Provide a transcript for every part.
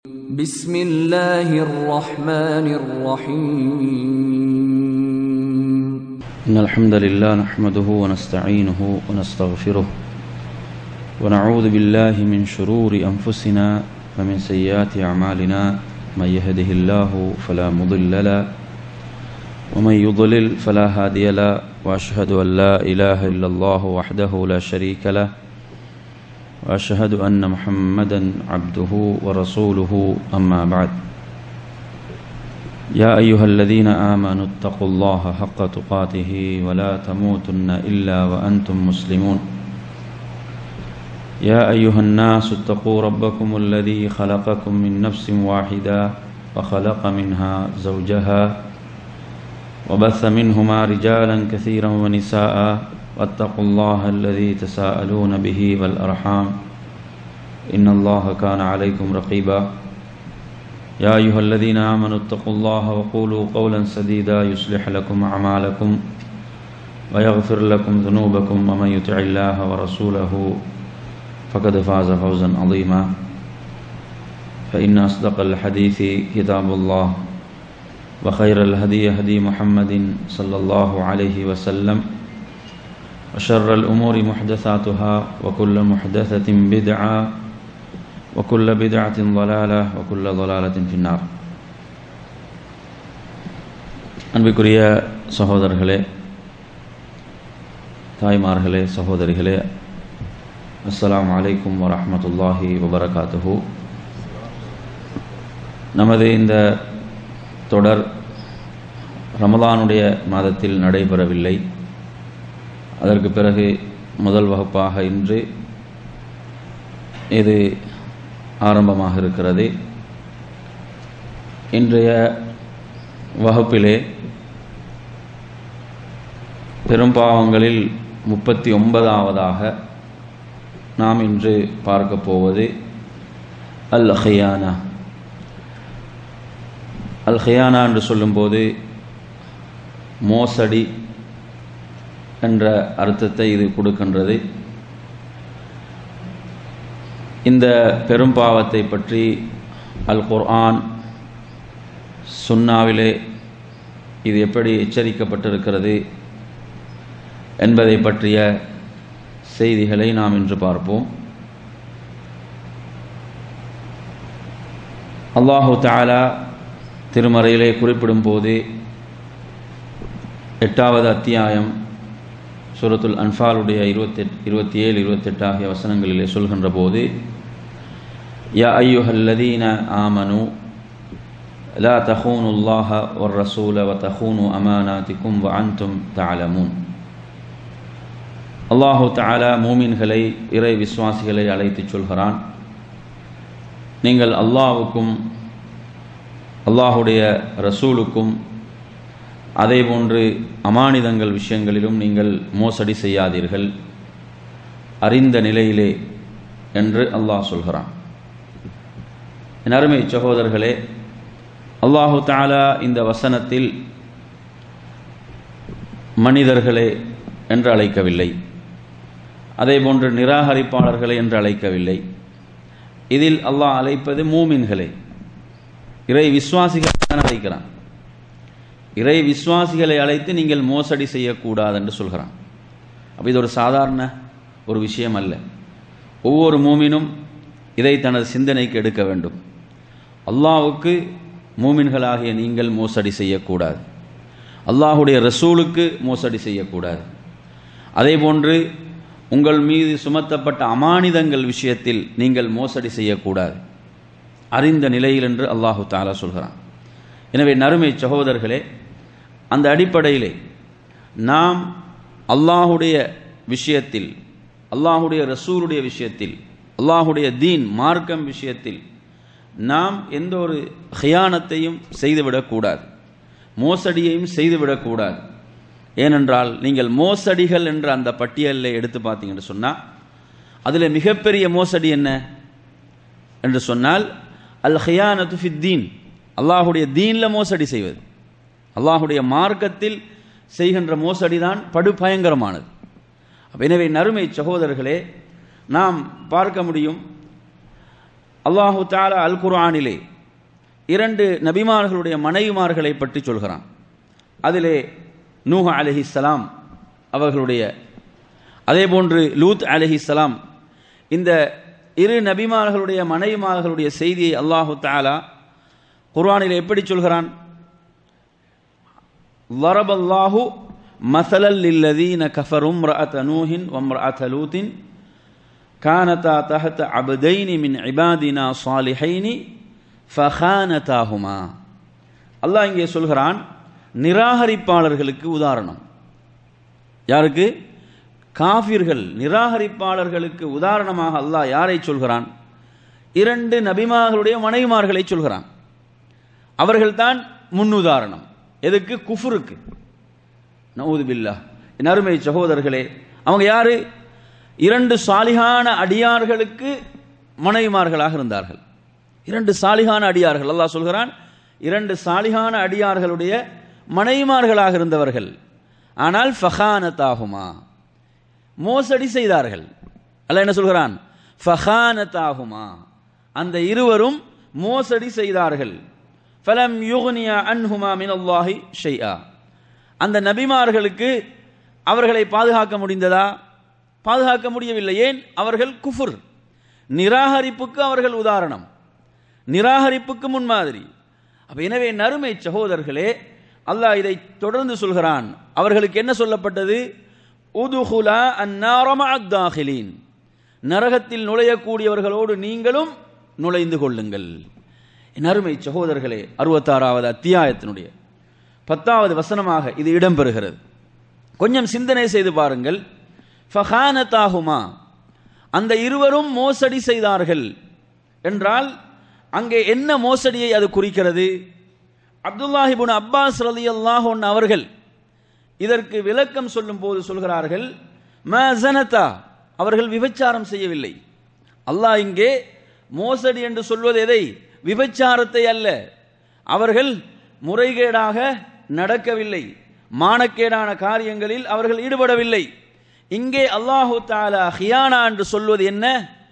بسم الله الرحمن الرحيم إن الحمد لله نحمده ونستعينه ونستغفره ونعوذ بالله من شرور أنفسنا ومن سيئات أعمالنا من يهده الله فلا مضل له ومن يضلل فلا هادي له وأشهد أن لا إله إلا الله وحده لا شريك له وأشهد أن محمدا عبده ورسوله أما بعد يا أيها الذين آمنوا اتقوا الله حق تقاته ولا تموتن إلا وأنتم مسلمون يا أيها الناس اتقوا ربكم الذي خلقكم من نفس واحدة وخلق منها زوجها وبث منهما رجالا كثيرا ونساء واتقوا الله الذي تساءلون به والأرحام إن الله كان عليكم رقيبا يا أيها الذين آمنوا اتقوا الله وقولوا قولا سديدا يصلح لكم أعمالكم ويغفر لكم ذنوبكم ومن يطع الله ورسوله فقد فاز فوزا عظيما فإن أصدق الحديث كتاب الله وخير الهدي هدي محمد صلى الله عليه وسلم وشر الأمور محدثاتها وكل محدثة بدعة وكل بدعة ضلالة وكل ضلالة في النار அன்பிற்குரிய சகோதரர்களே தாய்மார்களே சகோதரிகளே அஸ்ஸலாமு அலைக்கும் வரஹ்மத்துல்லாஹி வபரகாத்துஹு நமது இந்த தொடர் ரமலானுடைய மாதத்தில் நடைபெறவில்லை அதற்கு பிறகு முதல் வகுப்பாக இன்று இது ஆரம்பமாக இருக்கிறது இன்றைய வகுப்பிலே பெரும்பாவங்களில் முப்பத்தி ஒன்பதாவதாக நாம் இன்று பார்க்க போவது அல் ஹியானா அல் ஹியானா என்று சொல்லும்போது மோசடி என்ற அர்த்தத்தை இது கொடுக்கின்றது இந்த பெரும்பாவத்தை பற்றி அல் குர்ஆன் சுன்னாவிலே இது எப்படி எச்சரிக்கப்பட்டிருக்கிறது என்பதை பற்றிய செய்திகளை நாம் இன்று பார்ப்போம் அல்லாஹு தாலா திருமறையிலே குறிப்பிடும் போது எட்டாவது அத்தியாயம் சூரத்துல் அன்ஃபாலுடைய இருபத்தெட் இருபத்தி ஏழு இருபத்தெட்டு ஆகிய வசனங்களிலே சொல்கின்ற போது யா ஐயுஹல்லதீன ஆமனு லா தஹூனு அல்லாஹ ஒர் ரசூல வ தஹூனு அமானாத்திக்கும் வ அன்தும் தாலமூன் அல்லாஹு தாலா மூமின்களை இறை விசுவாசிகளை அழைத்து சொல்கிறான் நீங்கள் அல்லாவுக்கும் அல்லாஹுடைய ரசூலுக்கும் அதே போன்று அமானிதங்கள் விஷயங்களிலும் நீங்கள் மோசடி செய்யாதீர்கள் அறிந்த நிலையிலே என்று அல்லாஹ் சொல்கிறான் என் அருமை சகோதரர்களே அல்லாஹு தாலா இந்த வசனத்தில் மனிதர்களே என்று அழைக்கவில்லை அதே போன்று நிராகரிப்பாளர்களை என்று அழைக்கவில்லை இதில் அல்லாஹ் அழைப்பது மூமின்களை இறை விசுவாசிகள் தான் அழைக்கிறான் இறை விசுவாசிகளை அழைத்து நீங்கள் மோசடி செய்யக்கூடாது என்று சொல்கிறான் அப்போ இது ஒரு சாதாரண ஒரு விஷயம் அல்ல ஒவ்வொரு மூமினும் இதை தனது சிந்தனைக்கு எடுக்க வேண்டும் அல்லாவுக்கு மூமின்களாகிய நீங்கள் மோசடி செய்யக்கூடாது அல்லாஹுடைய ரசூலுக்கு மோசடி செய்யக்கூடாது அதே போன்று உங்கள் மீது சுமத்தப்பட்ட அமானிதங்கள் விஷயத்தில் நீங்கள் மோசடி செய்யக்கூடாது அறிந்த நிலையில் என்று அல்லாஹு தாலா சொல்கிறான் எனவே நறுமை சகோதரர்களே அந்த அடிப்படையிலே நாம் அல்லாஹுடைய விஷயத்தில் அல்லாஹுடைய ரசூலுடைய விஷயத்தில் அல்லாஹுடைய தீன் மார்க்கம் விஷயத்தில் நாம் எந்த ஒரு ஹியானத்தையும் செய்துவிடக்கூடாது மோசடியையும் செய்துவிடக்கூடாது ஏனென்றால் நீங்கள் மோசடிகள் என்ற அந்த பட்டியலில் எடுத்து பார்த்தீங்கன்னு சொன்னால் அதில் மிகப்பெரிய மோசடி என்ன என்று சொன்னால் அல் ஹியானத்து ஃபித்தீன் அல்லாஹுடைய தீனில் மோசடி செய்வது அல்லாஹுடைய மார்க்கத்தில் செய்கின்ற மோசடி தான் படு பயங்கரமானது எனவே நறுமை சகோதரர்களே நாம் பார்க்க முடியும் அல்லாஹு தாலா அல் குர்ஆனிலே இரண்டு நபிமார்களுடைய மனைவிமார்களை பற்றி சொல்கிறான் அதிலே நூஹ அலிஹிஸ்ஸலாம் அவர்களுடைய அதே போன்று லூத் அலிஹிஸ்ஸலாம் இந்த இரு நபிமார்களுடைய மனைவிமார்களுடைய செய்தியை அல்லாஹு தாலா குர்ஆனில் எப்படி சொல்கிறான் ضرب الله مثلا للذين كفروا امرأة نوح وامرأة لوط كانتا تحت عبدين من عبادنا صالحين فخانتاهما அல்லாஹ் இங்கே சொல்கிறான் நிராகரிப்பாளர்களுக்கு உதாரணம் யாருக்கு காஃபிர்கள் நிராகரிப்பாளர்களுக்கு உதாரணமாக அல்லாஹ் யாரை சொல்கிறான் இரண்டு நபிமார்களுடைய மனைவிமார்களை சொல்கிறான் அவர்கள்தான் முன்னுதாரணம் எதுக்கு குஃபுருக்கு நவுது பில்லா என் அருமை சகோதரர்களே அவங்க யாரு இரண்டு சாலிகான அடியார்களுக்கு மனைவிமார்களாக இருந்தார்கள் இரண்டு சாலிகான அடியார்கள் அல்லாஹ் சொல்கிறான் இரண்டு சாலிகான அடியார்களுடைய மனைவிமார்களாக இருந்தவர்கள் ஆனால் ஃபஹானத்தாகுமா மோசடி செய்தார்கள் அல்ல என்ன சொல்கிறான் ஃபஹானத்தாகுமா அந்த இருவரும் மோசடி செய்தார்கள் ஃபலம் யுக்னியா அன்ஹுமா மினல்லாஹி ஷைஆ அந்த நபிமார்களுக்கு அவர்களை பாதுகாக்க முடிந்ததா பாதுகாக்க முடியவில்லை ஏன் அவர்கள் குஃபுர் நிராகரிப்புக்கு அவர்கள் உதாரணம் நிராகரிப்புக்கு முன்மாதிரி அப்ப எனவே நறுமை சகோதரர்களே அல்லாஹ் இதை தொடர்ந்து சொல்கிறான் அவர்களுக்கு என்ன சொல்லப்பட்டது உதுகுலா அந்நாரம அத்தாஹிலீன் நரகத்தில் நுழையக்கூடியவர்களோடு நீங்களும் நுழைந்து கொள்ளுங்கள் என் அருமை சகோதரர்களே அறுபத்தாறாவது அத்தியாயத்தினுடைய பத்தாவது வசனமாக இது இடம்பெறுகிறது கொஞ்சம் சிந்தனை செய்து பாருங்கள் ஃபஹானத்தாகுமா அந்த இருவரும் மோசடி செய்தார்கள் என்றால் அங்கே என்ன மோசடியை அது குறிக்கிறது அப்துல்லாஹிபுன் அப்பாஸ் ரலி அல்லாஹோன் அவர்கள் இதற்கு விளக்கம் சொல்லும் போது சொல்கிறார்கள் மசனதா அவர்கள் விபச்சாரம் செய்யவில்லை அல்லாஹ் இங்கே மோசடி என்று சொல்வது எதை விபச்சாரத்தை அல்ல அவர்கள் முறைகேடாக நடக்கவில்லை மானக்கேடான காரியங்களில் அவர்கள் ஈடுபடவில்லை இங்கே அல்லாஹு தாலா ஹியானா என்று சொல்வது என்ன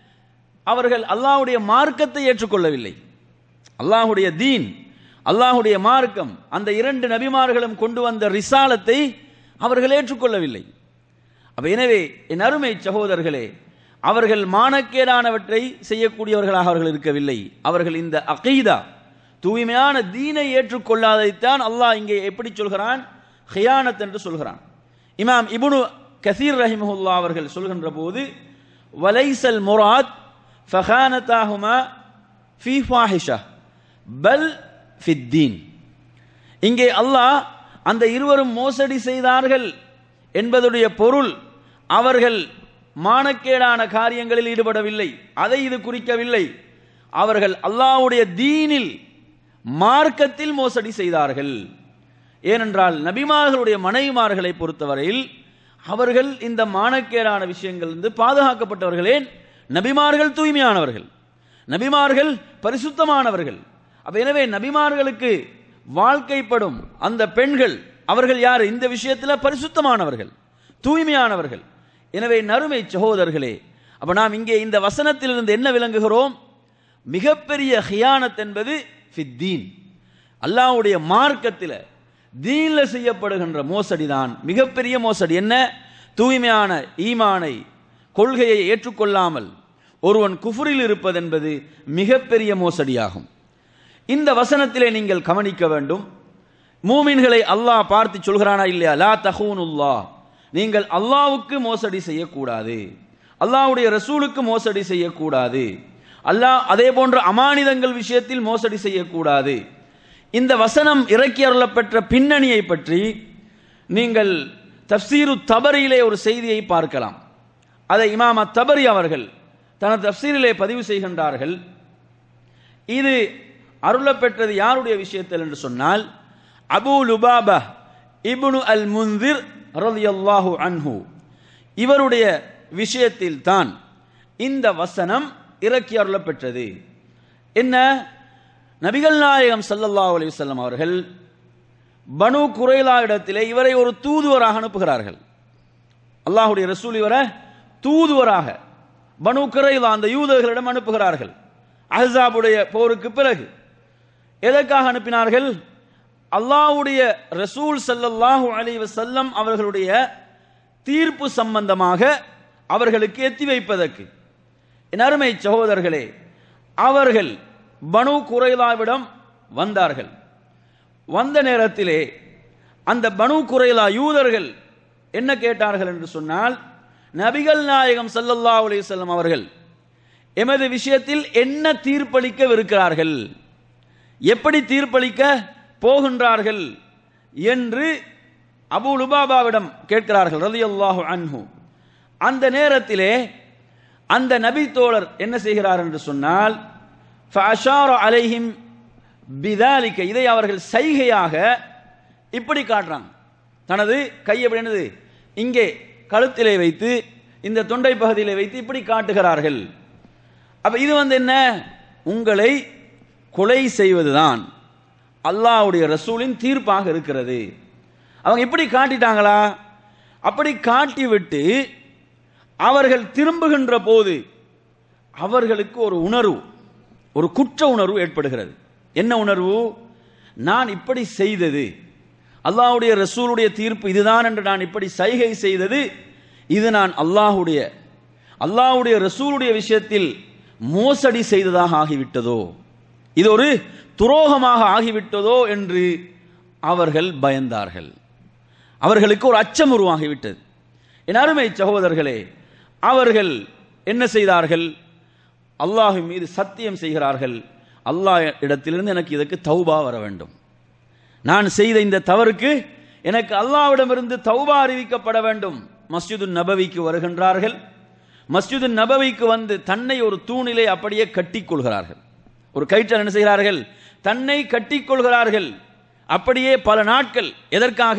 அவர்கள் அல்லாஹுடைய மார்க்கத்தை ஏற்றுக்கொள்ளவில்லை அல்லாஹுடைய தீன் அல்லாஹுடைய மார்க்கம் அந்த இரண்டு நபிமார்களும் கொண்டு வந்த ரிசாலத்தை அவர்கள் ஏற்றுக்கொள்ளவில்லை அப்ப எனவே என் அருமை சகோதரர்களே அவர்கள் மானக்கேடானவற்றை செய்யக்கூடியவர்களாக அவர்கள் இருக்கவில்லை அவர்கள் இந்த அகீதா தூய்மையான தீனை ஏற்றுக்கொள்ளாதைத்தான் அல்லாஹ் இங்கே எப்படி சொல்கிறான் ஹியானத் என்று சொல்கிறான் இமாம் இபுனு கசீர் ரஹிமஹுல்லா அவர்கள் சொல்கின்ற போது வலைசல் முராத் ஃபஹானத்தாகுமா ஃபி ஃபாஹிஷா பல் ஃபித்தீன் இங்கே அல்லாஹ் அந்த இருவரும் மோசடி செய்தார்கள் என்பதுடைய பொருள் அவர்கள் மானக்கேடான காரியங்களில் ஈடுபடவில்லை அதை இது குறிக்கவில்லை அவர்கள் அல்லாஹ்வுடைய தீனில் மார்க்கத்தில் மோசடி செய்தார்கள் ஏனென்றால் நபிமார்களுடைய மனைவிமார்களை பொறுத்தவரையில் அவர்கள் இந்த மானக்கேடான விஷயங்களிலிருந்து பாதுகாக்கப்பட்டவர்கள் ஏன் நபிமார்கள் தூய்மையானவர்கள் நபிமார்கள் பரிசுத்தமானவர்கள் அப்ப எனவே நபிமார்களுக்கு வாழ்க்கைப்படும் அந்த பெண்கள் அவர்கள் யார் இந்த விஷயத்தில் பரிசுத்தமானவர்கள் தூய்மையானவர்கள் எனவே நறுமை சகோதரர்களே அப்ப நாம் இங்கே இந்த வசனத்திலிருந்து என்ன விளங்குகிறோம் மிகப்பெரிய ஹியானத் என்பது ஃபித்தீன் அல்லாஹ்வுடைய மார்க்கத்தில் தீன்ல செய்யப்படுகின்ற மோசடி தான் மிகப்பெரிய மோசடி என்ன தூய்மையான ஈமானை கொள்கையை ஏற்றுக்கொள்ளாமல் ஒருவன் குஃபுரில் இருப்பது என்பது மிகப்பெரிய மோசடியாகும் இந்த வசனத்திலே நீங்கள் கவனிக்க வேண்டும் மூமின்களை அல்லாஹ் பார்த்து சொல்கிறானா இல்லையா லா தஹூனுல்லா நீங்கள் அல்லாவுக்கு மோசடி செய்யக்கூடாது அல்லாஹ்வுடைய ரசூலுக்கு மோசடி செய்யக்கூடாது அல்லாஹ் அதே போன்ற அமானிதங்கள் விஷயத்தில் மோசடி செய்யக்கூடாது இந்த வசனம் இறக்கி அருளப்பெற்ற பின்னணியை பற்றி நீங்கள் தப்சீரு தபரியிலே ஒரு செய்தியை பார்க்கலாம் அதை இமாம் தபரி அவர்கள் தனது தப்சீரிலே பதிவு செய்கின்றார்கள் இது அருளப்பெற்றது யாருடைய விஷயத்தில் என்று சொன்னால் அபு லுபாபா இப்னு அல் முன்திர் ரலியல்லாஹு அன்ஹு இவருடைய விஷயத்தில் தான் இந்த வசனம் இறக்கி அருளப்பெற்றது என்ன நபிகள் நாயகம் ஸல்லல்லாஹு அலைஹி வஸல்லம் அவர்கள் பனு குறைலா இடத்திலே இவரை ஒரு தூதுவராக அனுப்புகிறார்கள் அல்லாஹுடைய ரசூல் இவரை தூதுவராக பனு குறைலா அந்த யூதர்களிடம் அனுப்புகிறார்கள் அஹ்ஸாபுடைய போருக்கு பிறகு எதற்காக அனுப்பினார்கள் அல்லாஹ்வுடைய ரசூல் ஸல்லல்லாஹு அலைஹி வஸல்லம் அவர்களுடைய தீர்ப்பு சம்பந்தமாக அவர்களுக்கு எத்தி வைப்பதற்கு என் அருமை சகோதரர்களே அவர்கள் பனு குறைலாவிடம் வந்தார்கள் வந்த நேரத்திலே அந்த பனு குறைலா யூதர்கள் என்ன கேட்டார்கள் என்று சொன்னால் நபிகள் நாயகம் ஸல்லல்லாஹு அலைஹி வஸல்லம் அவர்கள் எமது விஷயத்தில் என்ன தீர்ப்பளிக்கவிருக்கிறார்கள் எப்படி தீர்ப்பளிக்க போகின்றார்கள் என்று அபூ லுபாபாவிடம் கேட்கிறார்கள் ரலியல்லாஹு அன்ஹு அந்த நேரத்திலே அந்த நபி தோழர் என்ன செய்கிறார் என்று சொன்னால் ஃபஅஷார அலைஹிம் பிதாலிக்க இதை அவர்கள் சைகையாக இப்படி காட்டுறாங்க தனது கையை எப்படி என்னது இங்கே கழுத்திலே வைத்து இந்த தொண்டை பகுதியிலே வைத்து இப்படி காட்டுகிறார்கள் அப்ப இது வந்து என்ன உங்களை கொலை செய்வதுதான் அல்லாஹ்வுடைய ரசூலின் தீர்ப்பாக இருக்கிறது அவங்க இப்படி காட்டிட்டாங்களா அப்படி காட்டிவிட்டு அவர்கள் திரும்புகின்ற போது அவர்களுக்கு ஒரு உணர்வு ஒரு குற்ற உணர்வு ஏற்படுகிறது என்ன உணர்வு நான் இப்படி செய்தது அல்லாஹ்வுடைய ரசூலுடைய தீர்ப்பு இதுதான் என்று நான் இப்படி சைகை செய்தது இது நான் அல்லாஹ்வுடைய அல்லாஹ்வுடைய ரசூலுடைய விஷயத்தில் மோசடி செய்ததாக ஆகிவிட்டதோ இது ஒரு துரோகமாக ஆகிவிட்டதோ என்று அவர்கள் பயந்தார்கள் அவர்களுக்கு ஒரு அச்சம் உருவாகிவிட்டது என் அருமை சகோதரர்களே அவர்கள் என்ன செய்தார்கள் அல்லாஹ் மீது சத்தியம் செய்கிறார்கள் அல்லாஹ் இடத்திலிருந்து எனக்கு இதற்கு தௌபா வர வேண்டும் நான் செய்த இந்த தவறுக்கு எனக்கு அல்லாஹ்விடமிருந்து தௌபா அறிவிக்கப்பட வேண்டும் மஸ்ஜிது நபவிக்கு வருகின்றார்கள் மஸ்ஜிது நபவிக்கு வந்து தன்னை ஒரு தூணிலே அப்படியே கட்டிக் கொள்கிறார்கள் ஒரு கயிற்றால் என்ன செய்கிறார்கள் தன்னை கட்டிக் கொள்கிறார்கள் அப்படியே பல நாட்கள் எதற்காக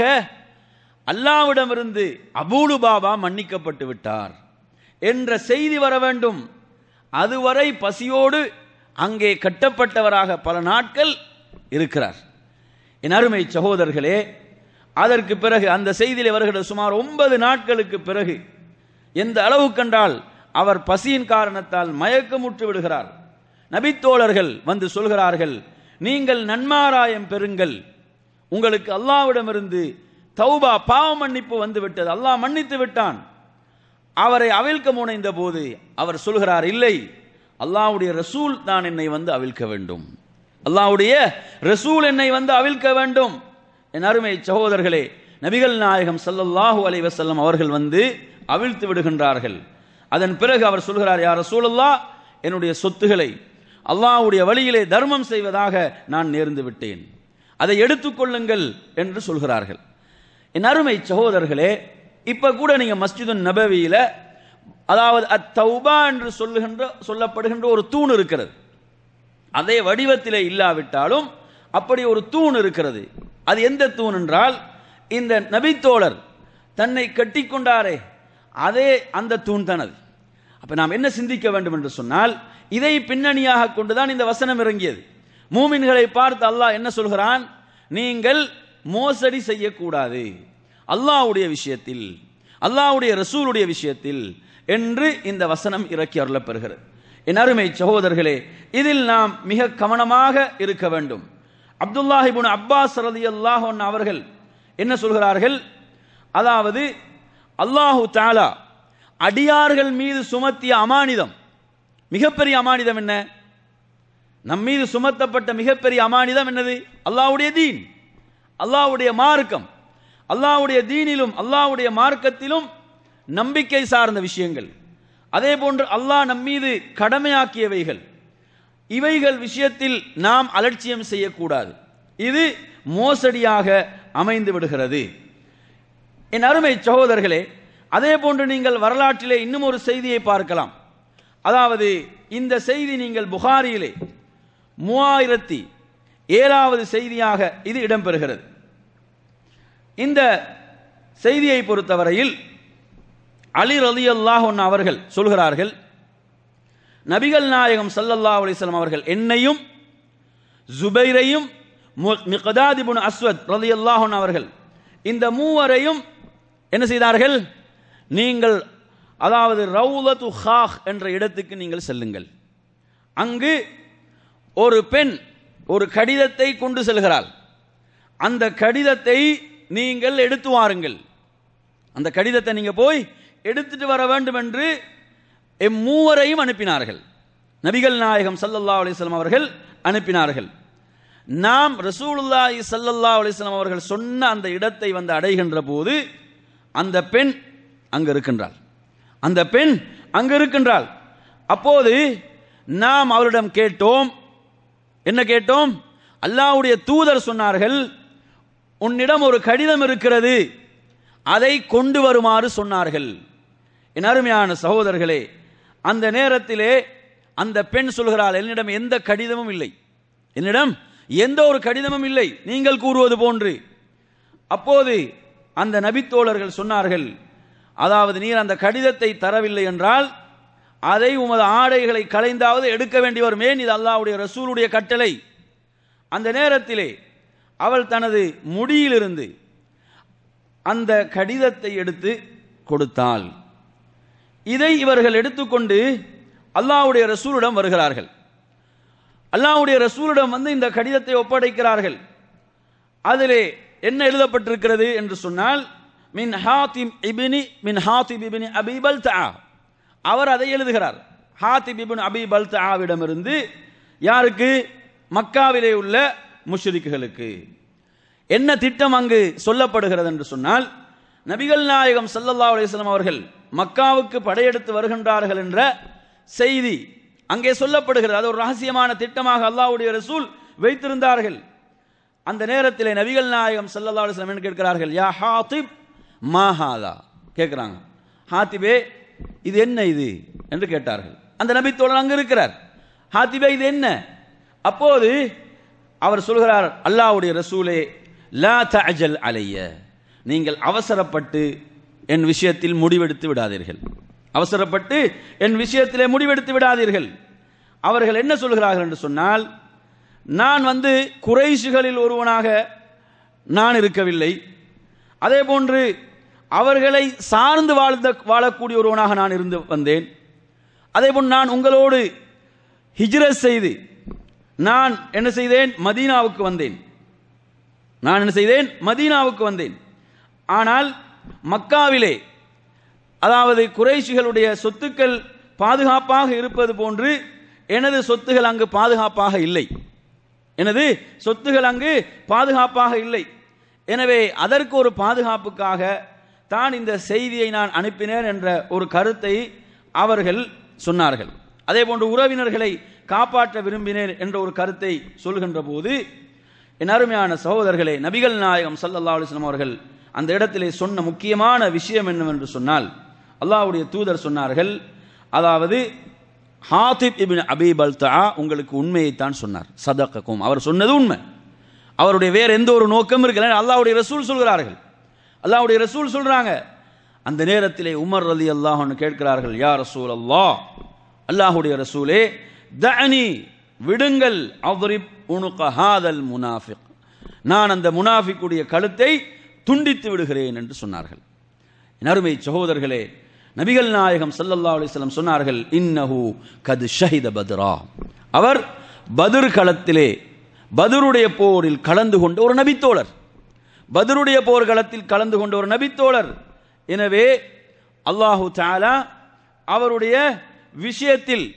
அல்லாவிடமிருந்து அபூலு பாபா மன்னிக்கப்பட்டு விட்டார் என்ற செய்தி வர வேண்டும் அதுவரை பசியோடு அங்கே கட்டப்பட்டவராக பல நாட்கள் இருக்கிறார் என் அருமை சகோதரர்களே அதற்கு பிறகு அந்த செய்தியிலே வருகிற சுமார் ஒன்பது நாட்களுக்கு பிறகு எந்த அளவு கண்டால் அவர் பசியின் காரணத்தால் மயக்கமுற்று விடுகிறார் நபித்தோழர்கள் வந்து சொல்கிறார்கள் நீங்கள் நன்மாராயம் பெறுங்கள் உங்களுக்கு அல்லாவிடமிருந்து தௌபா பாவ மன்னிப்பு வந்து விட்டது அல்லாஹ் மன்னித்து விட்டான் அவரை அவிழ்க்க முனைந்த போது அவர் சொல்கிறார் இல்லை அல்லாஹ்வுடைய ரசூல் தான் என்னை வந்து அவிழ்க்க வேண்டும் அல்லாஹ்வுடைய ரசூல் என்னை வந்து அவிழ்க்க வேண்டும் என் அருமை சகோதரர்களே நபிகள் நாயகம் ஸல்லல்லாஹு அலைஹி வஸல்லம் அவர்கள் வந்து அவிழ்த்து விடுகின்றார்கள் அதன் பிறகு அவர் சொல்கிறார் யார் ரசூலல்லாஹ் என்னுடைய சொத்துக்களை அல்லாஹ்வுடைய வழியிலே தர்மம் செய்வதாக நான் நேர்ந்து விட்டேன் அதை எடுத்துக்கொள்ளுங்கள் என்று சொல்கிறார்கள் என் அருமை சகோதரர்களே இப்ப கூட நீங்க மஸ்ஜிது நபவியில அதாவது அத்தௌபா என்று சொல்லுகின்ற சொல்லப்படுகின்ற ஒரு தூண் இருக்கிறது அதே வடிவத்திலே இல்லாவிட்டாலும் அப்படி ஒரு தூண் இருக்கிறது அது எந்த தூண் என்றால் இந்த நபித்தோழர் தன்னை கட்டிக்கொண்டாரே அதே அந்த தூண் தான் அது அப்ப நாம் என்ன சிந்திக்க வேண்டும் என்று சொன்னால் இதை பின்னணியாக கொண்டுதான் இந்த வசனம் இறங்கியது மூமின்களை பார்த்து அல்லாஹ் என்ன சொல்கிறான் நீங்கள் மோசடி செய்யக்கூடாது அல்லாஹ்வுடைய விஷயத்தில் அல்லாஹ்வுடைய ரசூலுடைய விஷயத்தில் என்று இந்த வசனம் இறக்கி அருளப்பெறுகிறது என் அருமை சகோதரர்களே இதில் நாம் மிக கவனமாக இருக்க வேண்டும் அப்துல்லாஹிபுன் அப்பாஸ் ரதி அல்லாஹன் அவர்கள் என்ன சொல்கிறார்கள் அதாவது அல்லாஹு தாலா அடியார்கள் மீது சுமத்திய அமானிதம் மிகப்பெரிய அமானிதம் என்ன நம் மீது சுமத்தப்பட்ட மிகப்பெரிய அமானிதம் என்னது அல்லாஹ்வுடைய தீன் அல்லாஹ்வுடைய மார்க்கம் அல்லாஹ்வுடைய தீனிலும் அல்லாஹ்வுடைய மார்க்கத்திலும் நம்பிக்கை சார்ந்த விஷயங்கள் அதே போன்று அல்லாஹ் நம் மீது கடமையாக்கியவைகள் இவைகள் விஷயத்தில் நாம் அலட்சியம் செய்யக்கூடாது இது மோசடியாக அமைந்து விடுகிறது என் அருமை சகோதரர்களே அதே போன்று நீங்கள் வரலாற்றிலே இன்னும் ஒரு செய்தியை பார்க்கலாம் அதாவது இந்த செய்தி நீங்கள் புகாரியிலே மூவாயிரத்தி ஏழாவது செய்தியாக இது இடம்பெறுகிறது இந்த செய்தியை பொறுத்தவரையில் அலி ரலி அல்லாஹ் அவர்கள் சொல்கிறார்கள் நபிகள் நாயகம் ஸல்லல்லாஹு அலைஹி வஸல்லம் அவர்கள் என்னையும் ஜுபைரையும் மிகதாதிபுன் அஸ்வத் ரலி அல்லாஹன் அவர்கள் இந்த மூவரையும் என்ன செய்தார்கள் நீங்கள் அதாவது ரவுலத்து ஹாஹ் என்ற இடத்துக்கு நீங்கள் செல்லுங்கள் அங்கு ஒரு பெண் ஒரு கடிதத்தை கொண்டு செல்கிறாள் அந்த கடிதத்தை நீங்கள் எடுத்து வாருங்கள் அந்த கடிதத்தை நீங்க போய் எடுத்துட்டு வர வேண்டும் என்று எம்மூவரையும் அனுப்பினார்கள் நபிகள் நாயகம் ஸல்லல்லாஹு அலைஹி வஸல்லம் அவர்கள் அனுப்பினார்கள் நாம் ரசூலுல்லாஹி ஸல்லல்லாஹு அலைஹி வஸல்லம் அவர்கள் சொன்ன அந்த இடத்தை வந்து அடைகின்ற போது அந்த பெண் அங்கு இருக்கின்றாள் அந்த பெண் அங்கு இருக்கின்றாள் அப்போது நாம் அவரிடம் கேட்டோம் என்ன கேட்டோம் அல்லாஹ்வுடைய தூதர் சொன்னார்கள் உன்னிடம் ஒரு கடிதம் இருக்கிறது அதை கொண்டு வருமாறு சொன்னார்கள் என் அருமையான சகோதரர்களே அந்த நேரத்திலே அந்த பெண் சொல்கிறாள் என்னிடம் எந்த கடிதமும் இல்லை என்னிடம் எந்த ஒரு கடிதமும் இல்லை நீங்கள் கூறுவது போன்று அப்போது அந்த நபித்தோழர்கள் சொன்னார்கள் அதாவது நீர் அந்த கடிதத்தை தரவில்லை என்றால் அதை உமது ஆடைகளை களைந்தாவது எடுக்க வேண்டி வரும் ஏன் இது அல்லாஹ்வுடைய ரசூலுடைய கட்டளை அந்த நேரத்திலே அவள் தனது முடியிலிருந்து அந்த கடிதத்தை எடுத்து கொடுத்தாள் இதை இவர்கள் எடுத்துக்கொண்டு அல்லாஹ்வுடைய ரசூலிடம் வருகிறார்கள் அல்லாஹ்வுடைய ரசூலிடம் வந்து இந்த கடிதத்தை ஒப்படைக்கிறார்கள் அதிலே என்ன எழுதப்பட்டிருக்கிறது என்று சொன்னால் மின் ஹாத்திம் இபினி மின் ஹாத்திப் இபினி அபிபல் தா அவர் அதை எழுதுகிறார் ஹாத்திப் இபின் அபிபல் தாவிடமிருந்து யாருக்கு மக்காவிலே உள்ள முஷ்ரிக்குகளுக்கு என்ன திட்டம் அங்கு சொல்லப்படுகிறது என்று சொன்னால் நபிகள் நாயகம் ஸல்லல்லாஹு அலைஹி வஸல்லம் அவர்கள் மக்காவுக்கு படையெடுத்து வருகின்றார்கள் என்ற செய்தி அங்கே சொல்லப்படுகிறது அது ஒரு ரகசியமான திட்டமாக அல்லாஹ்வுடைய ரசூல் வைத்திருந்தார்கள் அந்த நேரத்தில் நபிகள் நாயகம் ஸல்லல்லாஹு அலைஹி வஸல்லம் என்ன கேட்கிறார்கள் யா ஹாத்திப் மா ஹாதா கேட்குறாங்க ஹாத்திபே இது என்ன இது என்று கேட்டார்கள் அந்த நபித்தோழன் அங்கு இருக்கிறார் ஹாத்திபே இது என்ன அப்போது அவர் சொல்கிறார் அல்லாஹ்வுடைய ரசூலே லா தஅஜல் அலைய நீங்கள் அவசரப்பட்டு என் விஷயத்தில் முடிவெடுத்து விடாதீர்கள் அவசரப்பட்டு என் விஷயத்திலே முடிவெடுத்து விடாதீர்கள் அவர்கள் என்ன சொல்கிறார்கள் என்று சொன்னால் நான் வந்து குறைஷிகளில் ஒருவனாக நான் இருக்கவில்லை அதே போன்று அவர்களை சார்ந்து வாழ்ந்த வாழக்கூடிய ஒருவனாக நான் இருந்து வந்தேன் அதே போன்று நான் உங்களோடு ஹிஜ்ரத் செய்து நான் என்ன செய்தேன் மதீனாவுக்கு வந்தேன் நான் என்ன செய்தேன் மதீனாவுக்கு வந்தேன் ஆனால் மக்காவிலே அதாவது குறைஷிகளுடைய சொத்துக்கள் பாதுகாப்பாக இருப்பது போன்று எனது சொத்துகள் அங்கு பாதுகாப்பாக இல்லை எனது சொத்துகள் அங்கு பாதுகாப்பாக இல்லை எனவே அதற்கு ஒரு பாதுகாப்புக்காக தான் இந்த செய்தியை நான் அனுப்பினேன் என்ற ஒரு கருத்தை அவர்கள் சொன்னார்கள் அதே போன்று உறவினர்களை காப்பாற்ற விரும்பினேன் என்ற ஒரு கருத்தை சொல்கின்ற போது என் அருமையான சகோதரர்களே நபிகள் நாயகம் ஸல்லல்லாஹு அலைஹி வஸல்லம் அவர்கள் அந்த இடத்திலே சொன்ன முக்கியமான விஷயம் என்னவென்று சொன்னால் அல்லாஹ்வுடைய தூதர் சொன்னார்கள் அதாவது ஹாத்திப் இபின் அபீப் அல் உங்களுக்கு உண்மையைத்தான் சொன்னார் சதகக்கும் அவர் சொன்னது உண்மை அவருடைய வேற எந்த ஒரு நோக்கம் இருக்கல அல்லாஹ்வுடைய ரசூல் சொல்கிறார்கள் அல்லாஹ்வுடைய ரசூல் சொல்றாங்க அந்த நேரத்திலே உமர் ரலி அல்லாஹ்னு கேட்கிறார்கள் யா ரசூல் அல்லாஹ் அல்லாஹ்வுடைய ரசூலே தஅனி விடுங்கள் அவ்ரிப் உனுக ஹாதல் முனாஃபிக் நான் அந்த முனாஃபிக்குடைய கழுத்தை துண்டித்து விடுகிறேன் என்று சொன்னார்கள் என் அருமை சகோதரர்களே நபிகள் நாயகம் ஸல்லல்லாஹு அலைஹி வஸல்லம் சொன்னார்கள் இன்னஹு கது ஷஹித பத்ரா அவர் பத்ர் களத்திலே பத்ருடைய போரில் கலந்து கொண்ட ஒரு நபித்தோழர் பத்ருடைய போர்க்களத்தில் கலந்து கொண்ட ஒரு நபித்தோழர் எனவே அல்லாஹு தஆலா அவருடைய விஷயத்தில்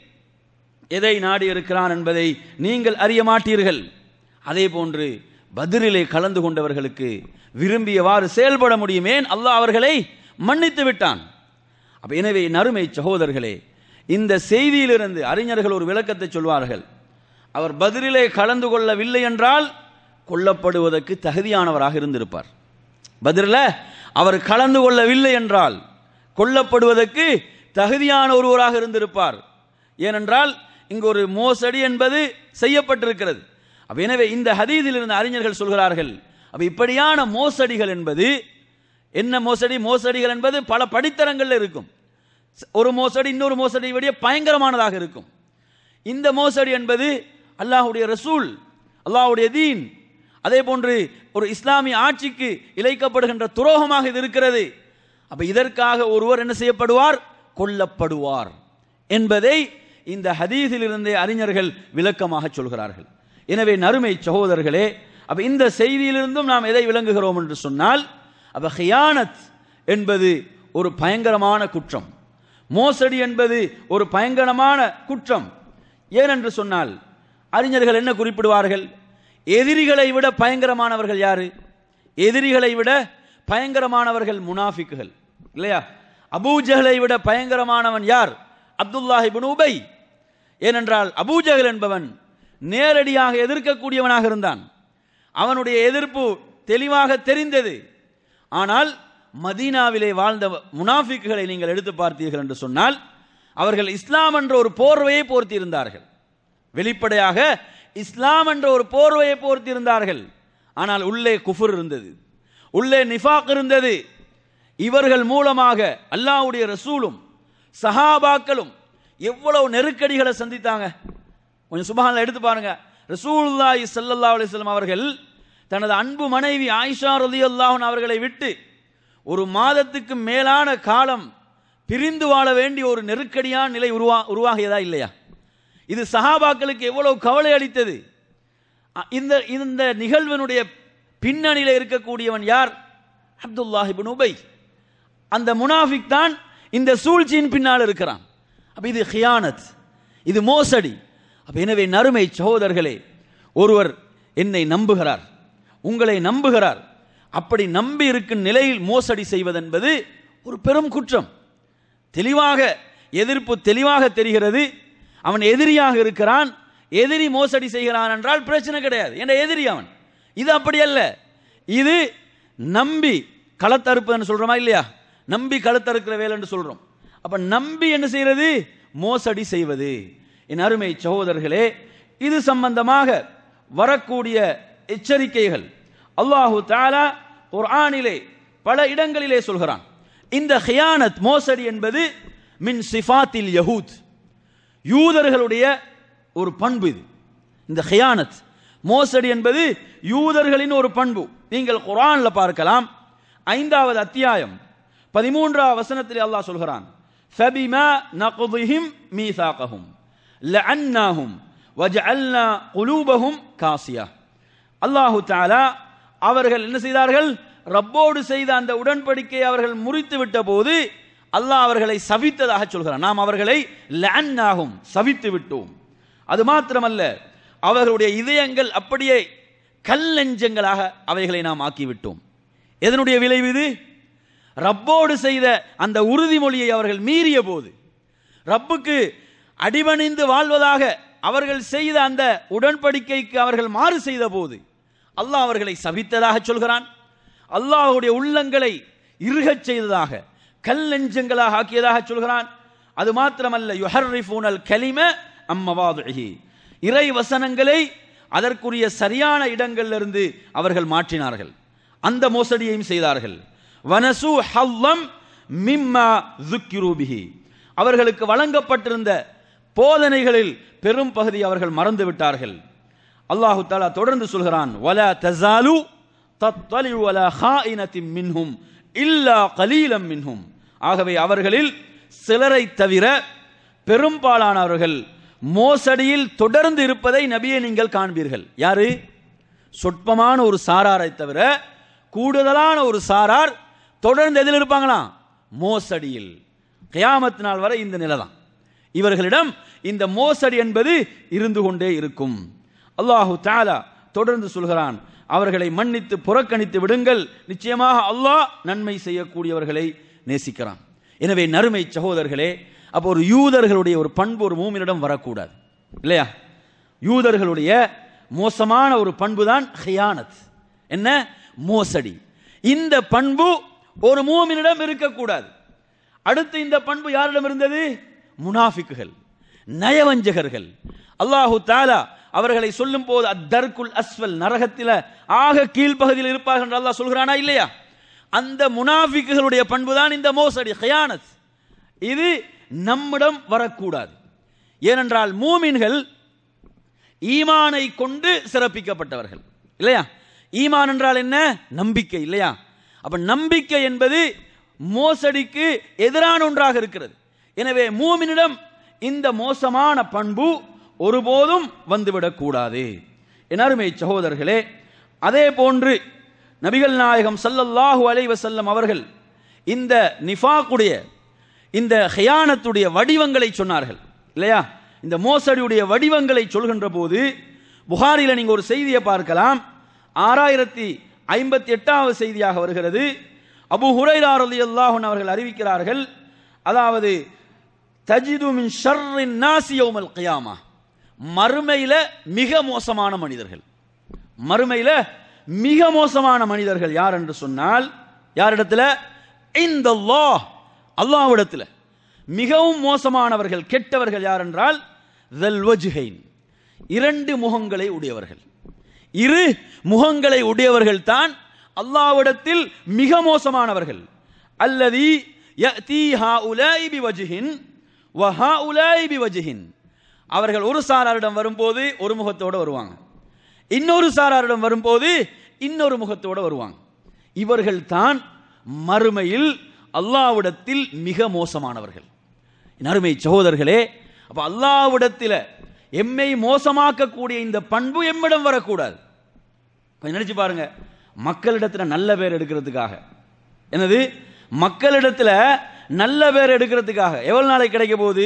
எதை நாடி இருக்கிறான் என்பதை நீங்கள் அறிய மாட்டீர்கள் அதே போன்று பதிரிலே கலந்து கொண்டவர்களுக்கு விரும்பியவாறு செயல்பட முடியுமேன் அல்லாஹ் அவர்களை மன்னித்து விட்டான் அப்ப எனவே நறுமை சகோதரர்களே இந்த செய்தியிலிருந்து அறிஞர்கள் ஒரு விளக்கத்தை சொல்வார்கள் அவர் பதிரிலே கலந்து கொள்ளவில்லை என்றால் கொல்லப்படுவதற்கு தகுதியானவராக இருந்திருப்பார் பதிரில் அவர் கலந்து கொள்ளவில்லை என்றால் கொல்லப்படுவதற்கு தகுதியான ஒருவராக இருந்திருப்பார் ஏனென்றால் இங்கு ஒரு மோசடி என்பது செய்யப்பட்டிருக்கிறது அப்ப எனவே இந்த ஹதீதில் இருந்த அறிஞர்கள் சொல்கிறார்கள் அப்ப இப்படியான மோசடிகள் என்பது என்ன மோசடி மோசடிகள் என்பது பல படித்தரங்கள்ல இருக்கும் ஒரு மோசடி இன்னொரு மோசடி விட பயங்கரமானதாக இருக்கும் இந்த மோசடி என்பது அல்லாஹ்வுடைய ரசூல் அல்லாஹ்வுடைய தீன் அதே போன்று ஒரு இஸ்லாமிய ஆட்சிக்கு இழைக்கப்படுகின்ற துரோகமாக இது இருக்கிறது அப்ப இதற்காக ஒருவர் என்ன செய்யப்படுவார் கொல்லப்படுவார் என்பதை இந்த ஹதீஸிலிருந்தே அறிஞர்கள் விளக்கமாக சொல்கிறார்கள் எனவே நறுமை சகோதரர்களே அப்ப இந்த செய்தியிலிருந்தும் நாம் எதை விளங்குகிறோம் என்று சொன்னால் அப்ப ஹியானத் என்பது ஒரு பயங்கரமான குற்றம் மோசடி என்பது ஒரு பயங்கரமான குற்றம் ஏனென்று சொன்னால் அறிஞர்கள் என்ன குறிப்பிடுவார்கள் எதிரிகளை விட பயங்கரமானவர்கள் யாரு எதிரிகளை விட பயங்கரமானவர்கள் முனாஃபிக்குகள் இல்லையா அபூஜஹலை விட பயங்கரமானவன் யார் அப்துல்லாஹிபின் உபை ஏனென்றால் அபூஜஹல் என்பவன் நேரடியாக எதிர்க்கக்கூடியவனாக இருந்தான் அவனுடைய எதிர்ப்பு தெளிவாக தெரிந்தது ஆனால் மதீனாவிலே வாழ்ந்த முனாஃபிக்குகளை நீங்கள் எடுத்து பார்த்தீர்கள் என்று சொன்னால் அவர்கள் இஸ்லாம் என்ற ஒரு போர்வையை போர்த்தி இருந்தார்கள் வெளிப்படையாக இஸ்லாம் என்ற ஒரு போர்வையை போர்த்தி இருந்தார்கள் ஆனால் உள்ளே குஃபுர் இருந்தது உள்ளே நிஃபாக் இருந்தது இவர்கள் மூலமாக அல்லாஹ்வுடைய ரசூலும் சஹாபாக்களும் எவ்வளவு நெருக்கடிகளை சந்தித்தாங்க கொஞ்சம் சுபஹான்ல எடுத்து பாருங்க ரசூலுல்லாஹி ஸல்லல்லாஹு அலைஹி வஸல்லம் அவர்கள் தனது அன்பு மனைவி ஆயிஷா ரலியல்லாஹு அவர்களை விட்டு ஒரு மாதத்துக்கு மேலான காலம் பிரிந்து வாழ வேண்டிய ஒரு நெருக்கடியான நிலை உருவா உருவாகியதா இல்லையா இது சஹாபாக்களுக்கு எவ்வளவு கவலை அளித்தது அ- இந்த இந்த நிகழ்வினுடைய பின்னணியில் இருக்கக்கூடியவன் யார் அப்துல்லாஹ் இப்னு உபை அந்த முனாஃபிக் தான் இந்த சூழ்ச்சியின் பின்னால் இருக்கிறான் அப்ப இது ஹியானத் இது மோசடி அப்ப எனவே நறுமை சகோதரர்களே ஒருவர் என்னை நம்புகிறார் உங்களை நம்புகிறார் அப்படி நம்பி இருக்கும் நிலையில் மோசடி செய்வதென்பது ஒரு பெரும் குற்றம் தெளிவாக எதிர்ப்பு தெளிவாக தெரிகிறது அவன் எதிரியாக இருக்கிறான் எதிரி மோசடி செய்கிறான் என்றால் பிரச்சனை கிடையாது என்ற எதிரி அவன் இது அப்படி அல்ல இது நம்பி களத்தறுப்புன்னு சொல்றோமா இல்லையா நம்பி களத்தறுக்கிற வேலை என்று சொல்றோம் அப்ப நம்பி என்ன செய்யறது மோசடி செய்வது என் அருமை சகோதரர்களே இது சம்பந்தமாக வரக்கூடிய எச்சரிக்கைகள் அல்லாஹு தாலா குர்ஆனிலே பல இடங்களிலே சொல்கிறான் இந்த ஹியானத் மோசடி என்பது மின் சிஃபாத்தில் யஹூத் யூதர்களுடைய ஒரு பண்பு இது இந்த ஹியானத் மோசடி என்பது யூதர்களின் ஒரு பண்பு நீங்கள் குர்ஆன்ல பார்க்கலாம் ஐந்தாவது அத்தியாயம் பதிமூன்றாவது வசனத்தில் அல்லாஹ் சொல்கிறான் ஃபபிமா நக்திஹிம் மீசாகஹும் லஅன்னாஹும் வஜஅல்னா குலூபஹும் காசியா அல்லாஹு தஆலா அவர்கள் என்ன செய்தார்கள் ரப்போடு செய்த அந்த உடன்படிக்கையை அவர்கள் முறித்து விட்ட போது அல்லாஹ் அவர்களை சபித்ததாக சொல்கிறான் நாம் அவர்களை லஅன்னாகும் சபித்து விட்டோம் அது மாத்திரமல்ல அவர்களுடைய இதயங்கள் அப்படியே கல் நெஞ்சங்களாக அவைகளை நாம் ஆக்கிவிட்டோம் எதனுடைய விளைவு இது ரப்போடு செய்த அந்த உறுதிமொழியை அவர்கள் மீறிய போது ரப்புக்கு அடிபணிந்து வாழ்வதாக அவர்கள் செய்த அந்த உடன்படிக்கைக்கு அவர்கள் மாறு செய்த போது அல்லாஹ் அவர்களை சபித்ததாக சொல்கிறான் அல்லாஹ்வுடைய உள்ளங்களை இறுகச் செய்ததாக கல் நெஞ்சங்களாக ஆக்கியதாக சொல்கிறான் அது மாத்திரமல்ல யுஹர்ரிஃபூனல் கலிம அம்மவாதுஹி இறை வசனங்களை அதற்குரிய சரியான இடங்களிலிருந்து அவர்கள் மாற்றினார்கள் அந்த மோசடியையும் செய்தார்கள் வனசு ஹல்லம் மிம்மா ذُكِّرُوا பிஹி அவர்களுக்கு வழங்கப்பட்டிருந்த போதனைகளில் பெரும் பகுதி அவர்கள் மறந்து விட்டார்கள் அல்லாஹு தாலா தொடர்ந்து சொல்கிறான் வலா தஸாலு தத்தலிஉ அலா ஹாயினத்தின் மின்ஹும் இல்லா கலீலம் மின்ஹும் ஆகவே அவர்களில் சிலரை தவிர பெரும்பாலானவர்கள் மோசடியில் தொடர்ந்து இருப்பதை நபியை நீங்கள் காண்பீர்கள் யாரு சொற்பமான ஒரு சாராரை தவிர கூடுதலான ஒரு சாரார் தொடர்ந்து எதில் இருப்பாங்களாம் மோசடியில் கியாமத் நாள் வரை இந்த நிலை தான் இவர்களிடம் இந்த மோசடி என்பது இருந்து கொண்டே இருக்கும் அல்லாஹு தாலா தொடர்ந்து சொல்கிறான் அவர்களை மன்னித்து புறக்கணித்து விடுங்கள் நிச்சயமாக அல்லாஹ் நன்மை செய்யக்கூடியவர்களை நேசிக்கிறான் எனவே நறுமை சகோதரர்களே அப்போ ஒரு யூதர்களுடைய ஒரு பண்பு ஒரு மூமினிடம் வரக்கூடாது இல்லையா யூதர்களுடைய மோசமான ஒரு பண்பு தான் ஹியானத் என்ன மோசடி இந்த பண்பு ஒரு மூமினிடம் இருக்கக்கூடாது அடுத்து இந்த பண்பு யாரிடம் இருந்தது முனாஃபிக்குகள் நயவஞ்சகர்கள் அல்லாஹு தாலா அவர்களை சொல்லும் போது அத்தர்குல் அஸ்வல் நரகத்தில ஆக கீழ்ப்பகுதியில் இருப்பார்கள் என்று அல்லாஹ் சொல்கிறானா இல்லையா அந்த முனாஃபிக்குகளுடைய பண்பு தான் இந்த மோசடி ஹயானத் இது நம்மிடம் வரக்கூடாது ஏனென்றால் மூமின்கள் ஈமானை கொண்டு சிறப்பிக்கப்பட்டவர்கள் இல்லையா ஈமான் என்றால் என்ன நம்பிக்கை இல்லையா அப்ப நம்பிக்கை என்பது மோசடிக்கு எதிரான ஒன்றாக இருக்கிறது எனவே மூமினிடம் இந்த மோசமான பண்பு ஒருபோதும் வந்துவிடக் கூடாது என் அருமை சகோதரர்களே அதே போன்று நபிகள் நாயகம் ஸல்லல்லாஹு அலைஹி வஸல்லம் அவர்கள் இந்த நிஃபாக்குடைய இந்த ஹியானத்துடைய வடிவங்களை சொன்னார்கள் இல்லையா இந்த மோசடியுடைய வடிவங்களை சொல்கின்ற போது புகாரில நீங்க ஒரு செய்தியை பார்க்கலாம் ஆறாயிரத்தி ஐம்பத்தி எட்டாவது செய்தியாக வருகிறது அபு ஹுரைரா ரலியல்லாஹு அன்ஹு அவர்கள் அறிவிக்கிறார்கள் அதாவது தஜிது மின் ஷர்ரின் நாசி யௌமல் கியாமா மறுமையில மிக மோசமான மனிதர்கள் மறுமையில மிக மோசமான மனிதர்கள் யார் என்று சொன்னால் யாரிடத்துல இந்த அல்லாஹ்விடத்துல மிகவும் மோசமானவர்கள் கெட்டவர்கள் யார் என்றால் தல் வஜ்ஹைன் இரண்டு முகங்களை உடையவர்கள் இரு முகங்களை உடையவர்கள் தான் அல்லாஹ்விடத்தில் மிக மோசமானவர்கள் அல்லதி யஅதி ஹாஉலாஇ பிவஜ்ஹின் வ ஹாஉலாஇ பிவஜ்ஹின் அவர்கள் ஒரு சாராரிடம் வரும்போது ஒரு முகத்தோட வருவாங்க இன்னொரு சாராரிடம் வரும்போது இன்னொரு முகத்தோட வருவாங்க இவர்கள் தான் மறுமையில் அல்லாவிடத்தில் மிக மோசமானவர்கள் என் அருமை சகோதரர்களே அப்ப அல்லாவிடத்தில் எம்மை மோசமாக்கக்கூடிய இந்த பண்பு எம்மிடம் வரக்கூடாது கொஞ்சம் நினைச்சு பாருங்க மக்களிடத்துல நல்ல பேர் எடுக்கிறதுக்காக என்னது மக்களிடத்துல நல்ல பேர் எடுக்கிறதுக்காக எவ்வளவு நாளைக்கு கிடைக்க போகுது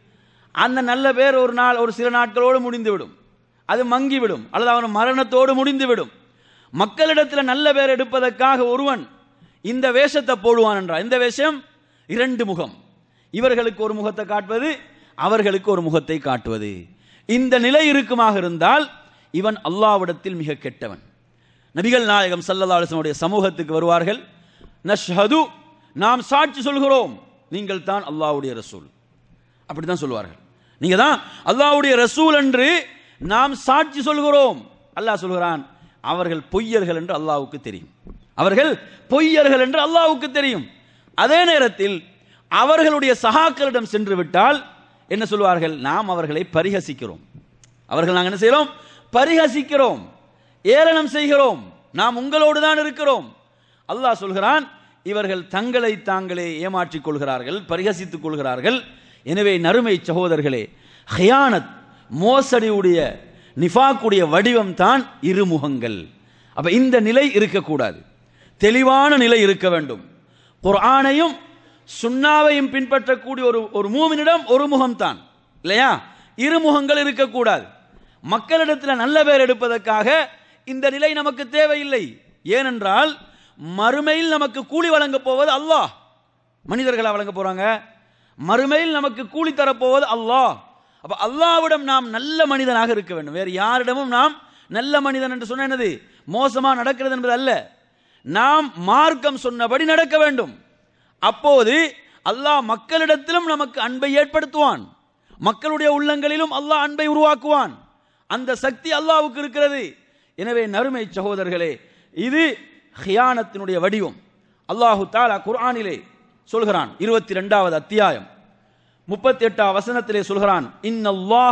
அந்த நல்ல பேர் ஒரு நாள் ஒரு சில நாட்களோடு முடிந்துவிடும் அது மங்கிவிடும் அல்லது அவன் மரணத்தோடு முடிந்துவிடும் மக்களிடத்தில் நல்ல பேர் எடுப்பதற்காக ஒருவன் இந்த வேஷத்தை போடுவான் என்றார் இந்த வேஷம் இரண்டு முகம் இவர்களுக்கு ஒரு முகத்தை காட்டுவது அவர்களுக்கு ஒரு முகத்தை காட்டுவது இந்த நிலை இருக்குமாக இருந்தால் இவன் அல்லாவிடத்தில் மிக கெட்டவன் நபிகள் நாயகம் சல்லல்லா அலிஸ்லமுடைய சமூகத்துக்கு வருவார்கள் நஷ்ஹது நாம் சாட்சி சொல்கிறோம் நீங்கள் தான் அல்லாஹ்வுடைய ரசூல் அப்படித்தான் சொல்லுவார்கள் நீங்க தான் அல்லாஹ்வுடைய ரசூல் என்று நாம் சாட்சி சொல்கிறோம் அல்லாஹ் சொல்கிறான் அவர்கள் பொய்யர்கள் என்று அல்லாஹ்வுக்கு தெரியும் அவர்கள் பொய்யர்கள் என்று அல்லாஹ்வுக்கு தெரியும் அதே நேரத்தில் அவர்களுடைய சகாக்களிடம் சென்று விட்டால் என்ன சொல்வார்கள் நாம் அவர்களை பரிகசிக்கிறோம் அவர்கள் நாங்கள் என்ன செய்கிறோம் பரிகசிக்கிறோம் ஏளனம் செய்கிறோம் நாம் உங்களோடு தான் இருக்கிறோம் அல்லாஹ் சொல்கிறான் இவர்கள் தங்களை தாங்களே ஏமாற்றிக் கொள்கிறார்கள் பரிகசித்துக் கொள்கிறார்கள் எனவே நறுமை சகோதரர்களே ஹயானத் மோசடியுடைய நிஃபாக்குடைய வடிவம் தான் இருமுகங்கள் அப்ப இந்த நிலை இருக்கக்கூடாது தெளிவான நிலை இருக்க வேண்டும் குர்ஆனையும் சுன்னாவையும் பின்பற்றக்கூடிய ஒரு ஒரு மூமினிடம் ஒரு முகம்தான் இல்லையா இரு முகங்கள் இருக்கக்கூடாது மக்களிடத்தில் நல்ல பேர் எடுப்பதற்காக இந்த நிலை நமக்கு தேவையில்லை ஏனென்றால் மறுமையில் நமக்கு கூலி வழங்கப் போவது அல்லாஹ் மனிதர்களா வழங்க போறாங்க மறுமையில் நமக்கு கூலி தரப்போவது அல்லாஹ் அப்ப அல்லாவிடம் நாம் நல்ல மனிதனாக இருக்க வேண்டும் வேறு யாரிடமும் நாம் நல்ல மனிதன் என்று சொன்ன என்னது மோசமா நடக்கிறது என்பது அல்ல நாம் மார்க்கம் சொன்னபடி நடக்க வேண்டும் அப்போது அல்லாஹ் மக்களிடத்திலும் நமக்கு அன்பை ஏற்படுத்துவான் மக்களுடைய உள்ளங்களிலும் அல்லாஹ் அன்பை உருவாக்குவான் அந்த சக்தி அல்லாஹ்வுக்கு இருக்கிறது எனவே நறுமை சகோதரர்களே இது ஹியானத்தினுடைய வடிவம் அல்லாஹு தாலா குர்ஆனிலே சொல்கிறான் இருபத்தி ரெண்டாவது அத்தியாயம் முப்பத்தி எட்டாம் வசனத்திலே சொல்கிறான் இன்னல்லாஹ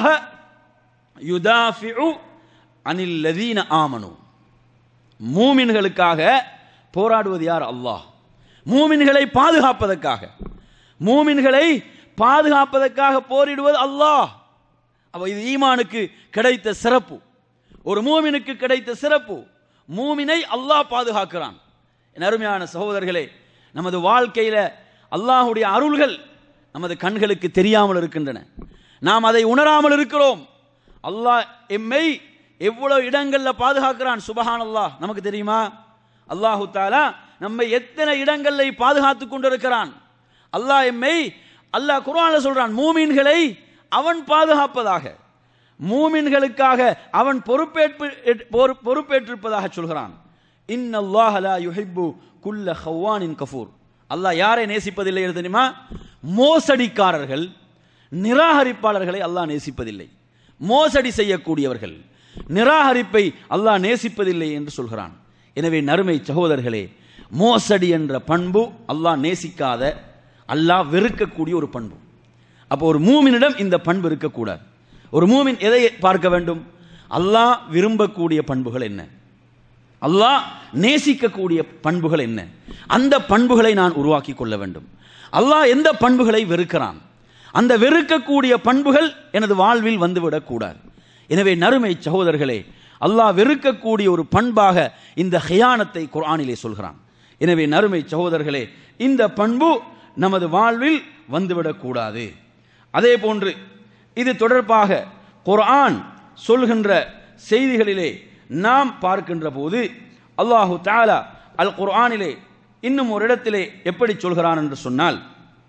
யுதாஃபிஉ அனில் லதீன ஆமனு மூமின்களுக்காக போராடுவது யார் அல்லாஹ் மூமின்களை பாதுகாப்பதற்காக மூமின்களை பாதுகாப்பதற்காக போரிடுவது அல்லாஹ் அப்ப இது ஈமானுக்கு கிடைத்த சிறப்பு ஒரு மூமினுக்கு கிடைத்த சிறப்பு மூமினை அல்லாஹ் பாதுகாக்கிறான் என் அருமையான சகோதரர்களே நமது வாழ்க்கையில அல்லாஹுடைய அருள்கள் நமது கண்களுக்கு தெரியாமல் இருக்கின்றன நாம் அதை உணராமல் இருக்கிறோம் அல்லாஹ் எம்மை எவ்வளவு இடங்கள்ல பாதுகாக்கிறான் சுபஹான் அல்லாஹ் நமக்கு தெரியுமா அல்லாஹு தாலா நம்மை எத்தனை இடங்கள்ல பாதுகாத்துக் கொண்டிருக்கிறான் அல்லாஹ் எம்மை அல்லாஹ் குர்ஆன்ல சொல்றான் மூமின்களை அவன் பாதுகாப்பதாக மூமின்களுக்காக அவன் பொறுப்பேற்பு பொறு- பொறுப்பேற்றிருப்பதாக சொல்கிறான் இன்னல்லாஹ லா யுஹிப்பு குல்ல ஹவ்வானின் கஃபூர் அல்லாஹ் யாரை நேசிப்பதில்லை என்று தெரியுமா மோசடிக்காரர்கள் நிராகரிப்பாளர்களை அல்லாஹ் நேசிப்பதில்லை மோசடி செய்யக்கூடியவர்கள் நிராகரிப்பை அல்லாஹ் நேசிப்பதில்லை என்று சொல்கிறான் எனவே நறுமை சகோதரர்களே மோசடி என்ற பண்பு அல்லாஹ் நேசிக்காத அல்லாஹ் வெறுக்கக்கூடிய ஒரு பண்பு அப்போ ஒரு மூமினிடம் இந்த பண்பு இருக்கக்கூடாது ஒரு மூமின் எதை பார்க்க வேண்டும் அல்லாஹ் விரும்பக்கூடிய பண்புகள் என்ன அல்லாஹ் நேசிக்கக்கூடிய பண்புகள் என்ன அந்த பண்புகளை நான் உருவாக்கி கொள்ள வேண்டும் அல்லாஹ் எந்த பண்புகளை வெறுக்கிறான் அந்த வெறுக்கக்கூடிய பண்புகள் எனது வாழ்வில் வந்துவிடக்கூடாது எனவே நறுமை சகோதரர்களே அல்லாஹ் வெறுக்கக்கூடிய ஒரு பண்பாக இந்த ஹியானத்தை குர்ஆனிலே சொல்கிறான் எனவே நறுமை சகோதரர்களே இந்த பண்பு நமது வாழ்வில் வந்துவிடக்கூடாது அதே போன்று இது தொடர்பாக குர்ஆன் சொல்கின்ற செய்திகளிலே நாம் பார்க்கின்ற போது அல்லாஹு தாலா அல் குர்ஆனிலே இன்னும் ஒரு இடத்திலே எப்படி சொல்கிறான் என்று சொன்னால்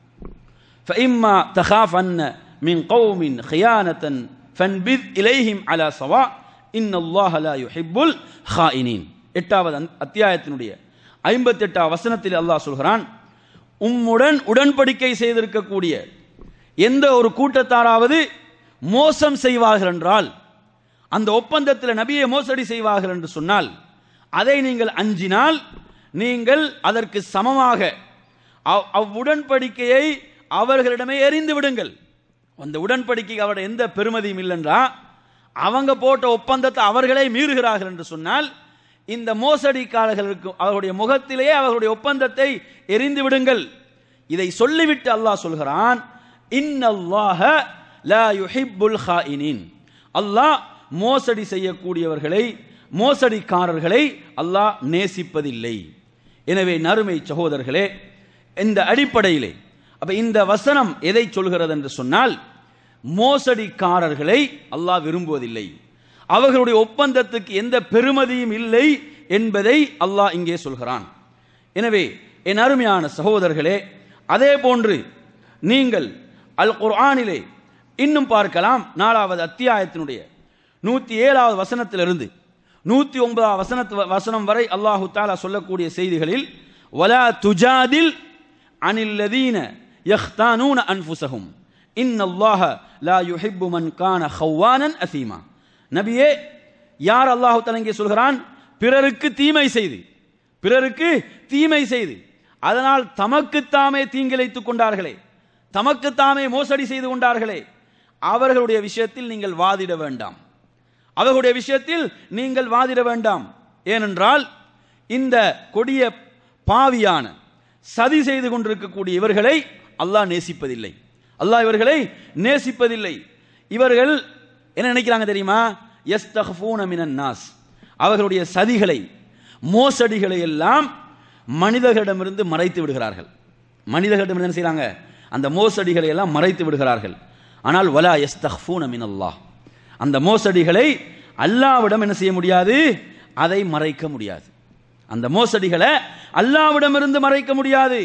فإما تخافن من قوم خيانة فانبذ إليهم على سواء إن الله لا يحب الخائنين எட்டாவது அந்த- அத்தியாயத்தினுடைய ஐம்பத்தெட்டாம் வசனத்தில் அல்லாஹ் சொல்கிறான் உம்முடன் உடன்படிக்கை செய்திருக்கக்கூடிய எந்த ஒரு கூட்டத்தாராவது மோசம் செய்வார்கள் என்றால் அந்த ஒப்பந்தத்தில் நபியை மோசடி செய்வார்கள் என்று சொன்னால் அதை நீங்கள் அஞ்சினால் நீங்கள் அதற்கு சமமாக அவ்- அவ்வுடன்படிக்கையை அவர்களிடமே எறிந்து விடுங்கள் அந்த உடன்படிக்கைக்கு அவருடைய எந்த பெருமதியும் இல்லைன்றா அவங்க போட்ட ஒப்பந்தத்தை அவர்களே மீறுகிறார்கள் என்று சொன்னால் இந்த மோசடிக்காரர்களுக்கு அவர்களுடைய முகத்திலேயே அவர்களுடைய ஒப்பந்தத்தை எரிந்து விடுங்கள் இதை சொல்லிவிட்டு அல்லாஹ் சொல்கிறான் இன்னல்லாஹ லா யுஹிப்புல் ஹாயினின் அல்லாஹ் மோசடி செய்யக்கூடியவர்களை மோசடிக்காரர்களை அல்லாஹ் நேசிப்பதில்லை எனவே நறுமை சகோதரர்களே இந்த அடிப்படையிலே அப்ப இந்த வசனம் எதை சொல்கிறது என்று சொன்னால் மோசடிக்காரர்களை அல்லாஹ் விரும்புவதில்லை அவர்களுடைய ஒப்பந்தத்துக்கு எந்த பெருமதியும் இல்லை என்பதை அல்லாஹ் இங்கே சொல்கிறான் எனவே என் அருமையான சகோதரர்களே அதே போன்று நீங்கள் அல் குர்ஆனிலே இன்னும் பார்க்கலாம் நாலாவது அத்தியாயத்தினுடைய நூத்தி ஏழாவது வசனத்திலிருந்து நூத்தி ஒன்பதாவது வசனத்து வசனம் வரை அல்லாஹு தாலா சொல்லக்கூடிய செய்திகளில் வலா துஜாதில் அனில்லதீன யஹ்தானூன அன்ஃபுசஹும் இன்னல்லாஹ லா யுஹிப்பு மன் கான ஹவ்வானன் அசீமா நபியே யார் அல்லாஹு தஆலா இங்கே சொல்கிறான் பிறருக்கு தீமை செய்து பிறருக்கு தீமை செய்து அதனால் தமக்குத்தாமே தீங்கிழைத்துக் கொண்டார்களே தமக்குத்தாமே மோசடி செய்து கொண்டார்களே அவர்களுடைய விஷயத்தில் நீங்கள் வாதிட வேண்டாம் அவர்களுடைய விஷயத்தில் நீங்கள் வாதிட வேண்டாம் ஏனென்றால் இந்த கொடிய பாவியான சதி செய்து கொண்டிருக்கக்கூடிய இவர்களை அல்லாஹ் நேசிப்பதில்லை அல்லாஹ் இவர்களை நேசிப்பதில்லை இவர்கள் என்ன நினைக்கிறாங்க தெரியுமா எஸ்தஹ்ஃபூன மினன் நாஸ் அவர்களுடைய சதிகளை மோசடிகளை எல்லாம் மனிதர்களிடமிருந்து மறைத்து விடுகிறார்கள் மனிதர்களிடம் என்ன செய்றாங்க அந்த மோசடிகளை எல்லாம் மறைத்து விடுகிறார்கள் ஆனால் வலா எஸ்தஹ்ஃபூன மினல்லாஹ் அந்த மோசடிகளை அல்லாவிடம் என்ன செய்ய முடியாது அதை மறைக்க முடியாது அந்த மோசடிகளை அல்லாவிடமிருந்து மறைக்க முடியாது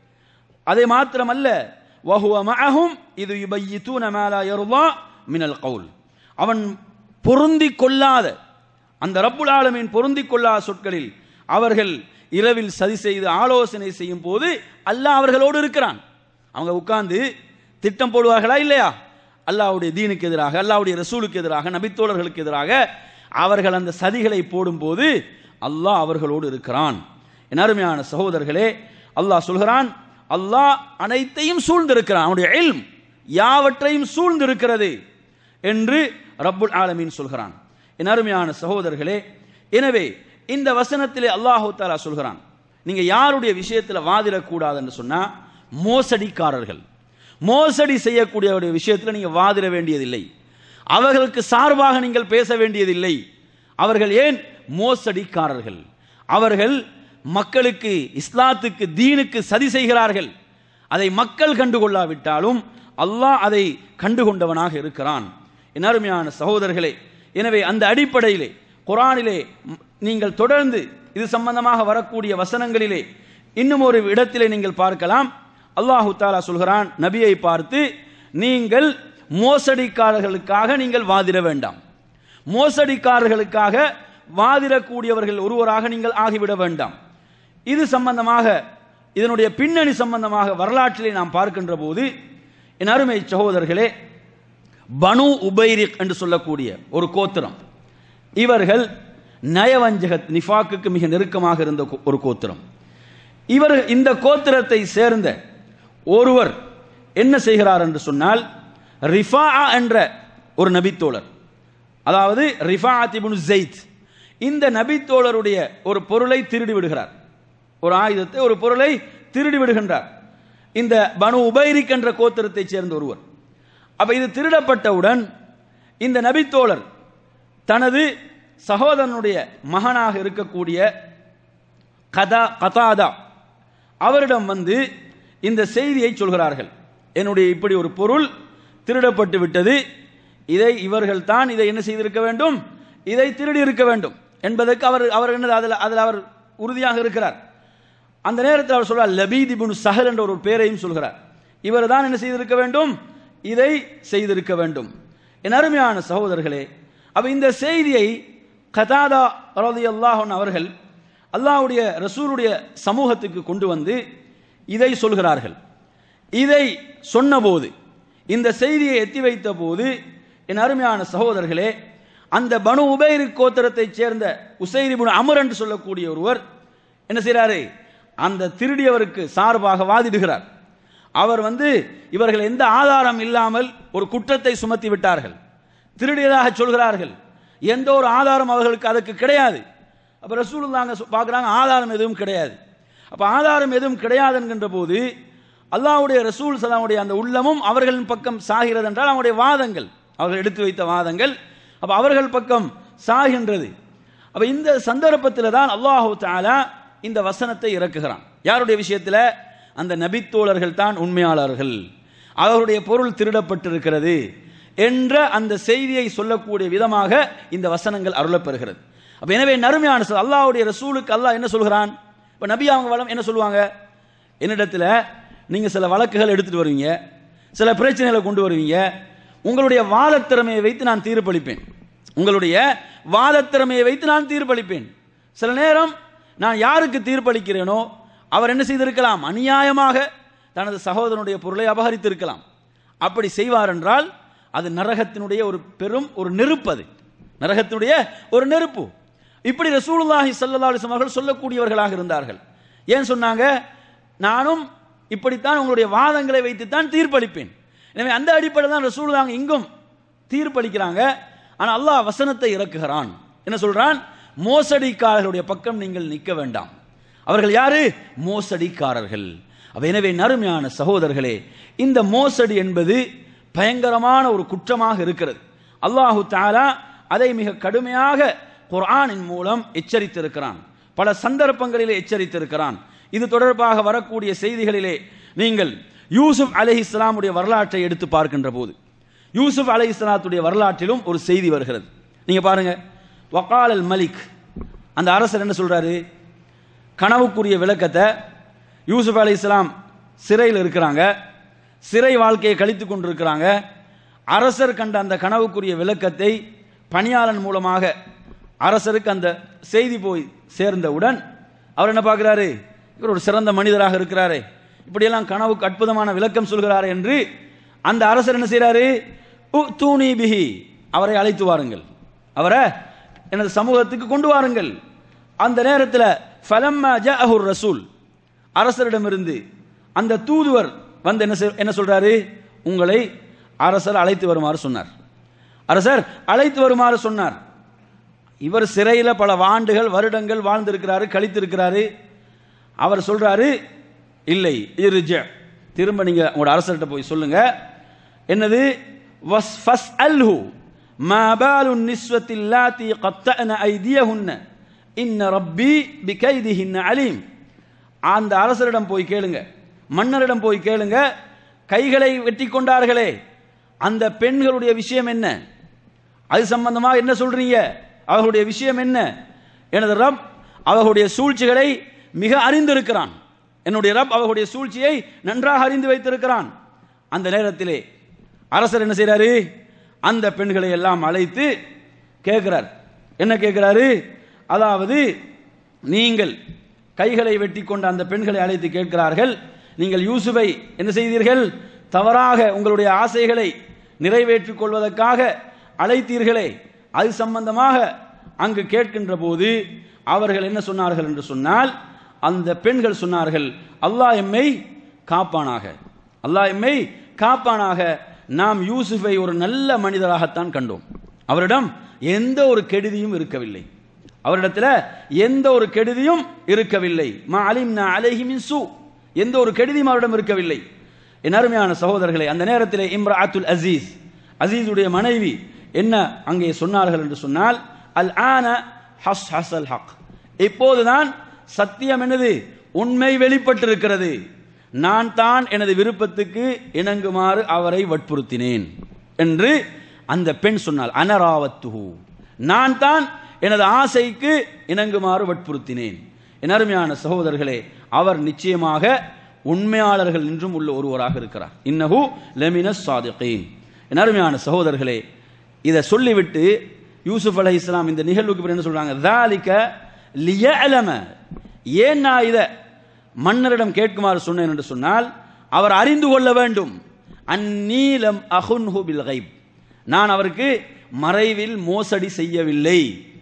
அதை மாத்திரமல்ல வஹுவ மஅஹும் இது யுபய்யிதூன மா லா யர்தா மினல் கவுல் அவன் பொருந்தி கொள்ளாத அந்த ரப்புல் ஆலமீன் பொருந்தி கொள்ளாத சொற்களில் அவர்கள் இரவில் சதி செய்து ஆலோசனை செய்யும் போது அல்லாஹ் அவர்களோடு இருக்கிறான் அவங்க உட்கார்ந்து திட்டம் போடுவார்களா இல்லையா அல்லாஹ்வுடைய தீனுக்கு எதிராக அல்லாஹ்வுடைய ரசூலுக்கு எதிராக நபித்தோழர்களுக்கு எதிராக அவர்கள் அந்த சதிகளை போடும்போது அல்லாஹ் அவர்களோடு இருக்கிறான் என் அருமையான சகோதரர்களே அல்லாஹ் சொல்கிறான் அல்லாஹ் அனைத்தையும் சூழ்ந்திருக்கிறான் அவனுடைய இல்ம் யாவற்றையும் சூழ்ந்திருக்கிறது என்று ரப்புல் ஆலமீன் சொல்கிறான் என் அருமையான சகோதரர்களே எனவே இந்த வசனத்திலே அல்லாஹு தாலா சொல்கிறான் நீங்க யாருடைய விஷயத்துல வாதிடக்கூடாது என்று சொன்னா மோசடிக்காரர்கள் மோசடி செய்யக்கூடியவருடைய விஷயத்தில் நீங்க வாதிட வேண்டியதில்லை அவர்களுக்கு சார்பாக நீங்கள் பேச வேண்டியதில்லை அவர்கள் ஏன் மோசடிக்காரர்கள் அவர்கள் மக்களுக்கு இஸ்லாத்துக்கு தீனுக்கு சதி செய்கிறார்கள் அதை மக்கள் கண்டுகொள்ளாவிட்டாலும் அல்லாஹ் அதை கண்டுகொண்டவனாக இருக்கிறான் என் அருமையான சகோதரர்களே எனவே அந்த அடிப்படையிலே குரானிலே ம், நீங்கள் தொடர்ந்து இது சம்பந்தமாக வரக்கூடிய வசனங்களிலே இன்னும் ஒரு இடத்திலே நீங்கள் பார்க்கலாம் அல்லாஹு தாலா சொல்கிறான் நபியை பார்த்து நீங்கள் மோசடிக்காரர்களுக்காக நீங்கள் வாதிட வேண்டாம் மோசடிக்காரர்களுக்காக வாதிடக்கூடியவர்கள் ஒருவராக நீங்கள் ஆகிவிட வேண்டாம் இது சம்பந்தமாக இதனுடைய பின்னணி சம்பந்தமாக வரலாற்றிலே நாம் பார்க்கின்ற போது என் அருமை சகோதரர்களே பனு உபைரிக் என்று சொல்லக்கூடிய ஒரு கோத்திரம் இவர்கள் நயவஞ்சகத் நிஃபாக்குக்கு மிக நெருக்கமாக இருந்த கோ- ஒரு கோத்திரம் இவர் இந்த கோத்திரத்தை சேர்ந்த ஒருவர் என்ன செய்கிறார் என்று சொன்னால் ரிஃபா என்ற ஒரு நபித்தோழர் அதாவது ரிஃபா இப்னு ஜெயித் இந்த நபித்தோழருடைய ஒரு பொருளை திருடி விடுகிறார் ஒரு ஆயுதத்தை ஒரு பொருளை திருடி விடுகின்றார் இந்த பனு உபைரிக் என்ற கோத்திரத்தைச் சேர்ந்த ஒருவர் அப்ப இது திருடப்பட்டவுடன் இந்த நபித்தோழர் தனது சகோதரனுடைய மகனாக இருக்கக்கூடிய கதா கதாதா அவரிடம் வந்து இந்த செய்தியை சொல்கிறார்கள் என்னுடைய இப்படி ஒரு பொருள் திருடப்பட்டு விட்டது இதை இவர்கள் தான் இதை என்ன செய்திருக்க வேண்டும் இதை திருடி இருக்க வேண்டும் என்பதற்கு அவர் அவர் என்ன அதில் அதில் அவர் உறுதியாக இருக்கிறார் அந்த நேரத்தில் அவர் சொல்றார் லபீத் இப்னு சஹல் என்ற ஒரு பேரையும் சொல்கிறார் இவர் தான் என்ன செய்திருக்க வேண்டும் இதை செய்திருக்க வேண்டும் என் அருமையான சகோதரர்களே அப்ப இந்த செய்தியை கதாதா ரலியல்லாஹு அன்ஹு அவர்கள் அல்லாஹ்வுடைய ரசூலுடைய சமூகத்துக்கு கொண்டு வந்து இதை சொல்கிறார்கள் இதை சொன்னபோது இந்த செய்தியை எத்தி வைத்த போது என் அருமையான சகோதரர்களே அந்த பனு உபைரு கோத்திரத்தைச் சேர்ந்த உசைரிபுன் அமர் என்று சொல்லக்கூடிய ஒருவர் என்ன செய்றாரு அந்த திருடியவருக்கு சார்பாக வாதிடுகிறார் அவர் வந்து இவர்கள் எந்த ஆதாரம் இல்லாமல் ஒரு குற்றத்தை சுமத்தி விட்டார்கள் திருடியதாக சொல்கிறார்கள் எந்த ஒரு ஆதாரம் அவர்களுக்கு அதுக்கு கிடையாது அப்ப ரசூலுல்லாங்க சொ- பார்க்கறாங்க ஆதாரம் எதுவும் கிடையாது அப்ப ஆதாரம் எதுவும் கிடையாது என்கின்ற போது அல்லாஹ்வுடைய ரசூல் சலாமுடைய அந்த உள்ளமும் அவர்களின் பக்கம் சாகிறது என்றால் அவருடைய வாதங்கள் அவர்கள் எடுத்து வைத்த வாதங்கள் அப்ப அவர்கள் பக்கம் சாகின்றது அப்ப இந்த சந்தர்ப்பத்தில் தான் அல்லாஹு தஆலா இந்த வசனத்தை இறக்குகிறான் யாருடைய விஷயத்தில் அந்த நபித்தோழர்கள் தான் உண்மையாளர்கள் அவருடைய பொருள் திருடப்பட்டிருக்கிறது என்ற அந்த செய்தியை சொல்லக்கூடிய விதமாக இந்த வசனங்கள் அருளப்பெறுகிறது அப்ப எனவே நறுமையான சொல் அல்லாஹ்வுடைய ரசூலுக்கு அல்லாஹ் என்ன சொல்கிறான் இப்ப நபி அவங்க வளம் என்ன சொல்லுவாங்க என்னிடத்துல நீங்க சில வழக்குகள் எடுத்துட்டு வருவீங்க சில பிரச்சனைகளை கொண்டு வருவீங்க உங்களுடைய வாதத்திறமையை வைத்து நான் தீர்ப்பளிப்பேன் உங்களுடைய வாதத்திறமையை வைத்து நான் தீர்ப்பளிப்பேன் சில நேரம் நான் யாருக்கு தீர்ப்பளிக்கிறேனோ அவர் என்ன செய்திருக்கலாம் அநியாயமாக தனது சகோதரனுடைய பொருளை அபகரித்திருக்கலாம் அப்படி செய்வார் என்றால் அது நரகத்தினுடைய ஒரு பெரும் ஒரு நெருப்பு அது நரகத்தினுடைய ஒரு நெருப்பு இப்படி ரசூலுல்லாஹி ஸல்லல்லாஹு அலைஹி வஸல்லம் அவர்கள் சொல்லக்கூடியவர்களாக இருந்தார்கள் ஏன் சொன்னாங்க நானும் இப்படித்தான் உங்களுடைய வாதங்களை வைத்துத்தான் தீர்ப்பளிப்பேன் எனவே அந்த அடிப்படையில் தான் ரசூலுல்லாஹ் இங்கும் தீர்ப்பளிக்கிறாங்க ஆனால் அல்லாஹ் வசனத்தை இறக்குகிறான் என்ன சொல்றான் மோசடிக்காரர்களுடைய பக்கம் நீங்கள் நிற்க வேண்டாம் அவர்கள் யாரு மோசடிக்காரர்கள் அப்ப எனவே நறுமையான சகோதரர்களே இந்த மோசடி என்பது பயங்கரமான ஒரு குற்றமாக இருக்கிறது அல்லாஹு தாலா அதை மிக கடுமையாக குர்ஆனின் மூலம் எச்சரித்திருக்கிறான் பல சந்தர்ப்பங்களிலே எச்சரித்திருக்கிறான் இது தொடர்பாக வரக்கூடிய செய்திகளிலே நீங்கள் யூசுப் அலி இஸ்லாமுடைய வரலாற்றை எடுத்து பார்க்கின்ற போது யூசுப் அலை இஸ்லாத்துடைய வரலாற்றிலும் ஒரு செய்தி வருகிறது நீங்க பாருங்க வக்கால் அல் மலிக் அந்த அரசர் என்ன சொல்றாரு கனவுக்குரிய விளக்கத்தை யூசுப் அலை இஸ்லாம் சிறையில் இருக்கிறாங்க சிறை வாழ்க்கையை கழித்து கொண்டிருக்கிறாங்க அரசர் கண்ட அந்த கனவுக்குரிய விளக்கத்தை பணியாளன் மூலமாக அரசருக்கு அந்த செய்தி போய் சேர்ந்தவுடன் அவர் என்ன பார்க்கிறாரு இவர் ஒரு சிறந்த மனிதராக இருக்கிறாரே இப்படியெல்லாம் கனவுக்கு அற்புதமான விளக்கம் சொல்கிறார் என்று அந்த அரசர் என்ன செய்றாரு தூணி பிஹி அவரை அழைத்து வாருங்கள் அவரை எனது சமூகத்துக்கு கொண்டு வாருங்கள் அந்த நேரத்தில் ஃபலம்மா ஜஅஹுர் ரசூல் அரசரிடமிருந்து அந்த தூதுவர் வந்து என்ன செய்- என்ன சொல்றாரு உங்களை அரசர் அழைத்து வருமாறு சொன்னார் அரசர் அழைத்து வருமாறு சொன்னார் இவர் சிறையில் பல ஆண்டுகள் வருடங்கள் வாழ்ந்திருக்கிறாரு கழித்திருக்கிறாரு அவர் சொல்றாரு இல்லை இருஜ திரும்ப நீங்க உங்களோட அரசர்கிட்ட போய் சொல்லுங்க என்னது வஸ் ஃபஸ் அல்ஹு மா பாலு நிஸ்வத்தில் லாத்தி கத்தன ஐதியஹுன்ன இன்ன ரப்பி பிகைதிஹின்ன அலீம் அந்த அரசரிடம் போய் கேளுங்க மன்னரிடம் போய் கேளுங்க கைகளை வெட்டி கொண்டார்களே அந்த பெண்களுடைய விஷயம் என்ன அது சம்பந்தமா என்ன சொல்றீங்க அவர்களுடைய விஷயம் என்ன எனது ரப் அவர்களுடைய சூழ்ச்சிகளை மிக அறிந்திருக்கிறான் என்னுடைய ரப் அவர்களுடைய சூழ்ச்சியை நன்றாக அறிந்து வைத்திருக்கிறான் அந்த நேரத்திலே அரசர் என்ன செய்றாரு அந்த பெண்களை எல்லாம் அழைத்து கேட்கிறார் என்ன கேட்கிறாரு அதாவது நீங்கள் கைகளை வெட்டி கொண்ட அந்த பெண்களை அழைத்து கேட்கிறார்கள் நீங்கள் யூசுஃபை என்ன செய்தீர்கள் தவறாக உங்களுடைய ஆசைகளை நிறைவேற்றிக் கொள்வதற்காக அழைத்தீர்களே அது சம்பந்தமாக அங்கு கேட்கின்ற போது அவர்கள் என்ன சொன்னார்கள் என்று சொன்னால் அந்த பெண்கள் சொன்னார்கள் அல்லாஹ் எம்மை காப்பானாக அல்லாஹ் எம்மை காப்பானாக நாம் யூசுஃபை ஒரு நல்ல மனிதராகத்தான் கண்டோம் அவரிடம் எந்த ஒரு கெடுதியும் இருக்கவில்லை அவரிடத்துல எந்த ஒரு கெடுதியும் இருக்கவில்லை மா அலிம்னா அலைஹி மின் சூ எந்த ஒரு கெடுதியும் அவரிடம் இருக்கவில்லை என் அருமையான சகோதரர்களே அந்த நேரத்திலே இம்ராத்துல் அசீஸ் அசீஸுடைய மனைவி என்ன அங்கே சொன்னார்கள் என்று சொன்னால் அல் ஆன ஹஸ் ஹசல் ஹக் இப்போதுதான் சத்தியம் என்னது உண்மை வெளிப்பட்டிருக்கிறது நான் தான் எனது விருப்பத்துக்கு இணங்குமாறு அவரை வற்புறுத்தினேன் என்று அந்த பெண் சொன்னாள் அனராவத்துஹு நான் தான் எனது ஆசைக்கு இணங்குமாறு வற்புறுத்தினேன் என் அருமையான சகோதரர்களே அவர் நிச்சயமாக உண்மையாளர்கள் என்றும் உள்ள ஒருவராக இருக்கிறார் இன்னஹு லெமினஸ் சாதிகீன் என் அருமையான சகோதரர்களே இதை சொல்லிவிட்டு யூசுப் அலை இஸ்லாம் இந்த நிகழ்வுக்கு பிறகு என்ன சொல்றாங்க தாலிக்க லியலம ஏன் நான் இதை மன்னரிடம் கேட்குமாறு சொன்னேன் என்று சொன்னால் அவர் அறிந்து கொள்ள வேண்டும் அந்நீலம் அஹுன்ஹு பில் கைப் நான் அவருக்கு மறைவில் மோசடி செய்யவில்லை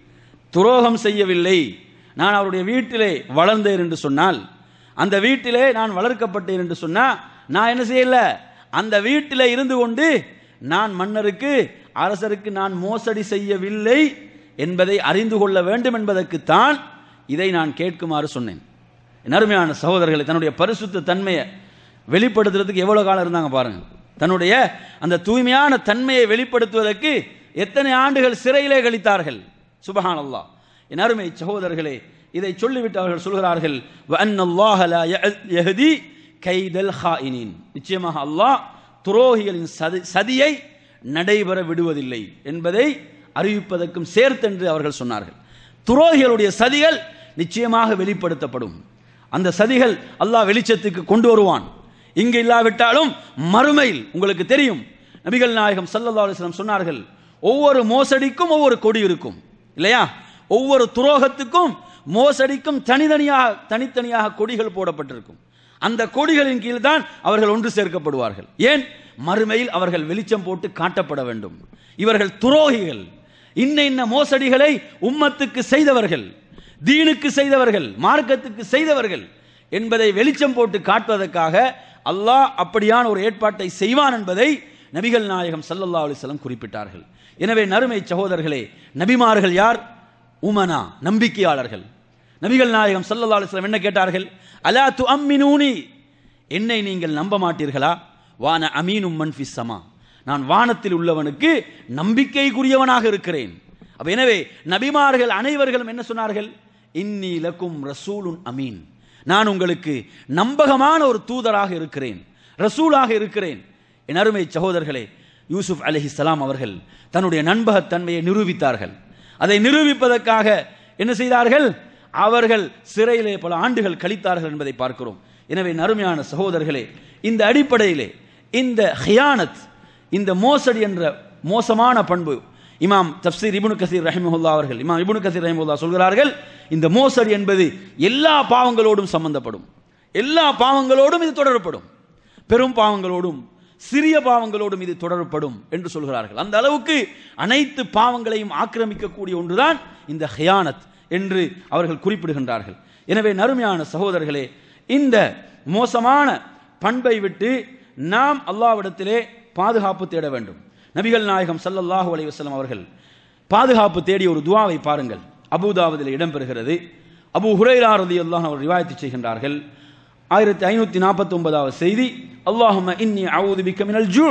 துரோகம் செய்யவில்லை நான் அவருடைய வீட்டிலே வளர்ந்தேன் என்று சொன்னால் அந்த வீட்டிலே நான் வளர்க்கப்பட்டேன் என்று சொன்னா நான் என்ன செய்யல அந்த வீட்டிலே இருந்து கொண்டு நான் மன்னருக்கு அரசருக்கு நான் மோசடி செய்யவில்லை என்பதை அறிந்து கொள்ள வேண்டும் என்பதற்குத்தான் இதை நான் கேட்குமாறு சொன்னேன் என் அருமையான சகோதரர்களை தன்னுடைய பரிசுத்த தன்மையை வெளிப்படுத்துறதுக்கு எவ்வளவு காலம் இருந்தாங்க பாருங்க தன்னுடைய அந்த தூய்மையான தன்மையை வெளிப்படுத்துவதற்கு எத்தனை ஆண்டுகள் சிறையிலே கழித்தார்கள் சுபஹான் அல்லாஹ் என் அருமை சகோதரர்களே இதை சொல்லிவிட்டு அவர்கள் சொல்கிறார்கள் வஅன்னல்லாஹ லா யஹ்தி கைதல் ஹாயினின் நிச்சயமாக அல்லாஹ் துரோகிகளின் சதி சதியை நடைபெற விடுவதில்லை என்பதை அறிவிப்பதற்கும் சேர்த்தென்று அவர்கள் சொன்னார்கள் துரோகிகளுடைய சதிகள் நிச்சயமாக வெளிப்படுத்தப்படும் அந்த சதிகள் அல்லாஹ் வெளிச்சத்துக்கு கொண்டு வருவான் இங்கு இல்லாவிட்டாலும் மறுமையில் உங்களுக்கு தெரியும் நபிகள் நாயகம் சல்லல்லா அலிஸ்லாம் சொன்னார்கள் ஒவ்வொரு மோசடிக்கும் ஒவ்வொரு கொடி இருக்கும் இல்லையா ஒவ்வொரு துரோகத்துக்கும் மோசடிக்கும் தனித்தனியாக தனித்தனியாக கொடிகள் போடப்பட்டிருக்கும் அந்த கொடிகளின் கீழ் தான் அவர்கள் ஒன்று சேர்க்கப்படுவார்கள் ஏன் மறுமையில் அவர்கள் வெளிச்சம் போட்டு காட்டப்பட வேண்டும் இவர்கள் துரோகிகள் இன்ன இன்ன மோசடிகளை உம்மத்துக்கு செய்தவர்கள் தீனுக்கு செய்தவர்கள் மார்க்கத்துக்கு செய்தவர்கள் என்பதை வெளிச்சம் போட்டு காட்டுவதற்காக அல்லாஹ் அப்படியான ஒரு ஏற்பாட்டை செய்வான் என்பதை நபிகள் நாயகம் சல்லல்லா அலிஸ்லம் குறிப்பிட்டார்கள் எனவே நறுமை சகோதரர்களே நபிமார்கள் யார் உமனா நம்பிக்கையாளர்கள் நபிகள் நாயகம் சல்லல்லா அலிஸ்லம் என்ன கேட்டார்கள் அலா து அம்மினூனி என்னை நீங்கள் நம்ப மாட்டீர்களா வான அமீனும் மன்ஃபிஸ் சமா நான் வானத்தில் உள்ளவனுக்கு நம்பிக்கைக்குரியவனாக இருக்கிறேன் அப்ப எனவே நபிமார்கள் அனைவர்களும் என்ன சொன்னார்கள் இன்னி லக்கும் ரசூலுன் அமீன் நான் உங்களுக்கு நம்பகமான ஒரு தூதராக இருக்கிறேன் ரசூலாக இருக்கிறேன் என் அருமை சகோதரர்களே யூசுப் அலிஹிஸ்லாம் அவர்கள் தன்னுடைய நண்பகத்தன்மையை நிரூபித்தார்கள் அதை நிரூபிப்பதற்காக என்ன செய்தார்கள் அவர்கள் சிறையிலே பல ஆண்டுகள் கழித்தார்கள் என்பதை பார்க்கிறோம் எனவே நறுமையான சகோதரர்களே இந்த அடிப்படையிலே இந்த ஹியானத் இந்த மோசடி என்ற மோசமான பண்பு இமாம் தப்சீர் இபுனு கசீர் ரஹிமஹுல்லா அவர்கள் இமாம் இபுனு கசீர் ரஹிமுல்லா சொல்கிறார்கள் இந்த மோசடி என்பது எல்லா பாவங்களோடும் சம்பந்தப்படும் எல்லா பாவங்களோடும் இது தொடரப்படும் பெரும் பாவங்களோடும் சிறிய பாவங்களோடும் இது தொடரப்படும் என்று சொல்கிறார்கள் அந்த அளவுக்கு அனைத்து பாவங்களையும் ஆக்கிரமிக்கக்கூடிய ஒன்றுதான் இந்த ஹியானத் என்று அவர்கள் குறிப்பிடுகின்றார்கள் எனவே நறுமையான சகோதரர்களே இந்த மோசமான பண்பை விட்டு நாம் அல்லாவிடத்திலே பாதுகாப்பு தேட வேண்டும் நபிகள் நாயகம் சல்லல்லாஹு அலைஹி வஸல்லம் அவர்கள் பாதுகாப்பு தேடிய ஒரு துவாவை பாருங்கள் அபுதாபதில் இடம்பெறுகிறது அபு ஹுரைரா ரலியல்லாஹு அவர் ரிவாயத்து செய்கின்றார்கள் ஆயிரத்தி ஐநூத்தி நாற்பத்தி ஒன்பதாவது செய்தி அல்லாஹும இன்னி அவுது பிக்க மினல் ஜூ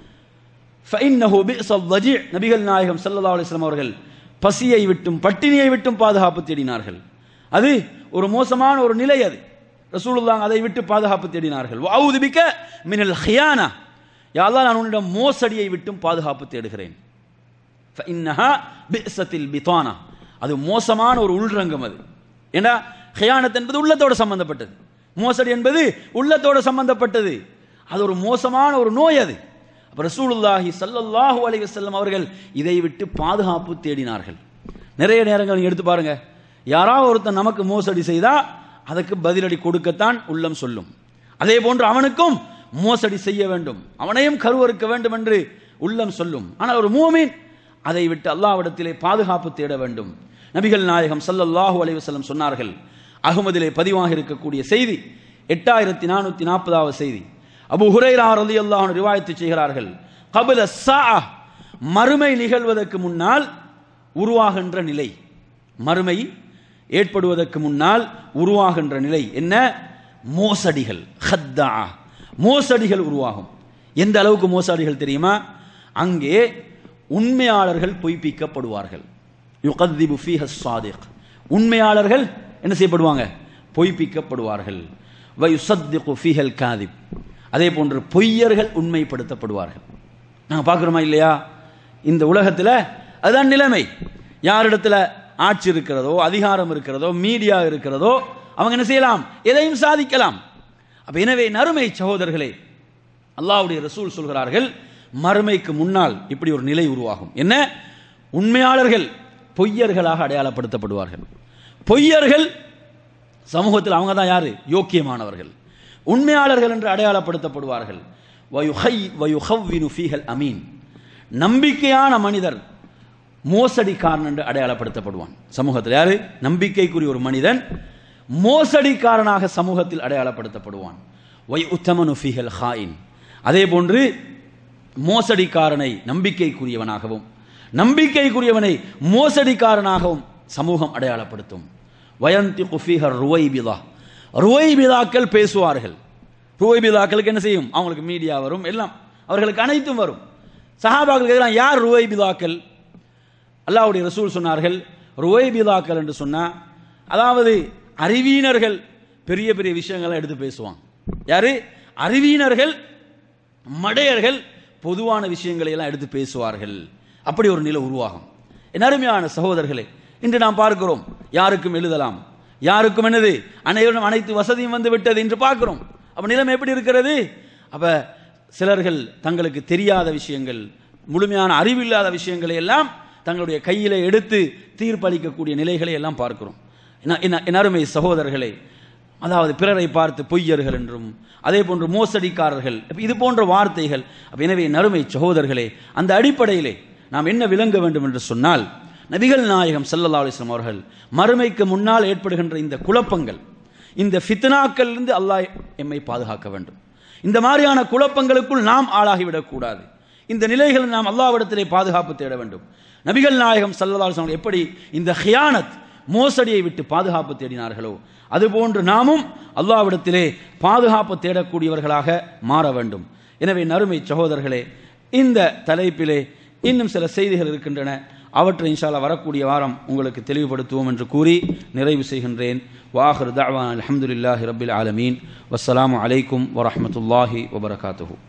ஃபஇன்னஹு பிஸல் வஜி நபிகள் நாயகம் ஸல்லல்லாஹு அலைஹி வஸல்லம் அவர்கள் பசியை விட்டும் பட்டினியை விட்டும் பாதுகாப்பு தேடினார்கள் அது ஒரு மோசமான ஒரு நிலை அது ரசூலுல்லாஹ் அதை விட்டு பாதுகாப்பு தேடினார்கள் அவுது பிக்க மினல் ஹியானா யாழ்லா நான் உன்னிடம் மோசடியை விட்டும் பாதுகாப்பு தேடுகிறேன் ஃபஇன்னஹா பிஸத்தில் பிதானா அது மோசமான ஒரு உள்ரங்கம் அது ஏன்னா ஹியானத் என்பது உள்ளத்தோடு சம்பந்தப்பட்டது மோசடி என்பது உள்ளத்தோடு சம்பந்தப்பட்டது அது ஒரு மோசமான ஒரு நோய் அது அப்ப ரசூலுல்லாஹி சல்லல்லாஹு அலைஹி வஸல்லம் அவர்கள் இதை விட்டு பாதுகாப்பு தேடினார்கள் நிறைய நேரங்கள் நீங்க எடுத்து பாருங்க யாராவது ஒருத்தன் நமக்கு மோசடி செய்தா அதுக்கு பதிலடி கொடுக்கத்தான் உள்ளம் சொல்லும் அதே போன்று அவனுக்கும் மோசடி செய்ய வேண்டும் அவனையும் கருவறுக்க வேண்டும் என்று உள்ளம் சொல்லும் ஆனால் ஒரு மூமின் அதை விட்டு அல்லாவிடத்திலே பாதுகாப்பு தேட வேண்டும் நபிகள் நாயகம் சல்லல்லாஹு அலைஹி வஸல்லம் சொன்னார்கள் அகமதிலே பதிவாக இருக்கக்கூடிய செய்தி எட்டாயிரத்தி நானூத்தி நாற்பதாவது செய்தி அபு ஹுரைரா ரலியல்லாஹு அன்ஹு ரிவாயத்து செய்கிறார்கள் கபில சா மறுமை நிகழ்வதற்கு முன்னால் உருவாகின்ற நிலை மறுமை ஏற்படுவதற்கு முன்னால் உருவாகின்ற நிலை என்ன மோசடிகள் ஹத்தா மோசடிகள் உருவாகும் எந்த அளவுக்கு மோசடிகள் தெரியுமா அங்கே உண்மையாளர்கள் பொய்ப்பிக்கப்படுவார்கள் யுகத்திபு ஃபீஹ சாதிக் உண்மையாளர்கள் என்ன செய்யப்படுவாங்க பொய்ப்பிக்கப்படுவார்கள் வயுசத்திகு ஃபீஹல் காதிப் அதே போன்று பொய்யர்கள் உண்மைப்படுத்தப்படுவார்கள் நாங்கள் பார்க்குறோமா இல்லையா இந்த உலகத்தில் அதுதான் நிலைமை யாரிடத்துல ஆட்சி இருக்கிறதோ அதிகாரம் இருக்கிறதோ மீடியா இருக்கிறதோ அவங்க என்ன செய்யலாம் எதையும் சாதிக்கலாம் அப்ப எனவே நறுமை சகோதரர்களே அல்லாஹ்வுடைய ரசூல் சொல்கிறார்கள் மறுமைக்கு முன்னால் இப்படி ஒரு நிலை உருவாகும் என்ன உண்மையாளர்கள் பொய்யர்களாக அடையாளப்படுத்தப்படுவார்கள் பொய்யர்கள் சமூகத்தில் அவங்க தான் யாரு யோக்கியமானவர்கள் உண்மையாளர்கள் என்று அடையாளப்படுத்தப்படுவார்கள் வயுஹை வயுஹவ்வினு ஃபீஹல் அமீன் நம்பிக்கையான மனிதர் மோசடிக்காரன் என்று அடையாளப்படுத்தப்படுவான் சமூகத்தில் யாரு நம்பிக்கைக்குரிய ஒரு மனிதன் மோசடிக்காரனாக சமூகத்தில் அடையாளப்படுத்தப்படுவான் வை உத்தமனு ஃபீஹல் ஹாயின் அதே போன்று மோசடிக்காரனை நம்பிக்கைக்குரியவனாகவும் நம்பிக்கைக்குரியவனை மோசடிக்காரனாகவும் சமூகம் அடையாளப்படுத்தும் வயந்தி குஃபீஹர் ருவைபிதா ருவைபிதாக்கள் பேசுவார்கள் ருவைபிதாக்களுக்கு என்ன செய்யும் அவங்களுக்கு மீடியா வரும் எல்லாம் அவர்களுக்கு அனைத்தும் வரும் சஹாபாக்கள் கேட்கலாம் யார் ருவைபிதாக்கள் அல்லாஹ்வுடைய ரசூல் சொன்னார்கள் ருவைபிதாக்கள் என்று சொன்னா அதாவது அறிவீனர்கள் பெரிய பெரிய விஷயங்களை எடுத்து பேசுவாங்க யாரு அறிவீனர்கள் மடையர்கள் பொதுவான விஷயங்களை எல்லாம் எடுத்து பேசுவார்கள் அப்படி ஒரு நிலை உருவாகும் என் அருமையான சகோதரர்களே இன்று நாம் பார்க்கிறோம் யாருக்கும் எழுதலாம் யாருக்கும் என்னது அனைவரும் அனைத்து வசதியும் வந்து விட்டது என்று பார்க்கிறோம் அப்ப நிலைமை எப்படி இருக்கிறது அப்ப சிலர்கள் தங்களுக்கு தெரியாத விஷயங்கள் முழுமையான அறிவில்லாத விஷயங்களை எல்லாம் தங்களுடைய கையில எடுத்து தீர்ப்பளிக்கக்கூடிய நிலைகளை எல்லாம் பார்க்கிறோம் என்ன- என்ன- என் அருமை சகோதரர்களே அதாவது பிறரை பார்த்து பொய்யர்கள் என்றும் அதே போன்று மோசடிக்காரர்கள் அப்ப இது போன்ற வார்த்தைகள் அப்ப எனவே நறுமை சகோதரர்களே அந்த அடிப்படையிலே நாம் என்ன விளங்க வேண்டும் என்று சொன்னால் நபிகள் நாயகம் ஸல்லல்லாஹு அலைஹி வஸல்லம் அவர்கள் மறுமைக்கு முன்னால் ஏற்படுகின்ற இந்த குழப்பங்கள் இந்த ஃபித்னாக்களிலிருந்து அல்லாஹ் எம்மை பாதுகாக்க வேண்டும் இந்த மாதிரியான குழப்பங்களுக்குள் நாம் ஆளாகிவிடக் கூடாது இந்த நிலைகளில் நாம் அல்லாஹ்விடத்திலே பாதுகாப்பு தேட வேண்டும் நபிகள் நாயகம் ஸல்லல்லாஹு அலைஹி வஸல்லம் எப்படி இந்த ஹியானத் மோசடியை விட்டு பாதுகாப்பு தேடினார்களோ அதுபோன்று நாமும் அல்லாஹ்விடத்திலே பாதுகாப்பு தேடக்கூடியவர்களாக மாற வேண்டும் எனவே நறுமை சகோதரர்களே இந்த தலைப்பிலே இன்னும் சில செய்திகள் இருக்கின்றன அவற்றை இன்ஷால்லா வரக்கூடிய வாரம் உங்களுக்கு தெளிவுபடுத்துவோம் என்று கூறி நிறைவு செய்கின்றேன் வாஹர் தஅவான் அல்ஹம்துலில்லாஹி ரப்பில் ஆலமீன் வஸ்ஸலாமு அலைக்கும் வரஹ்மத்துல்லாஹி வபரகாத்துஹு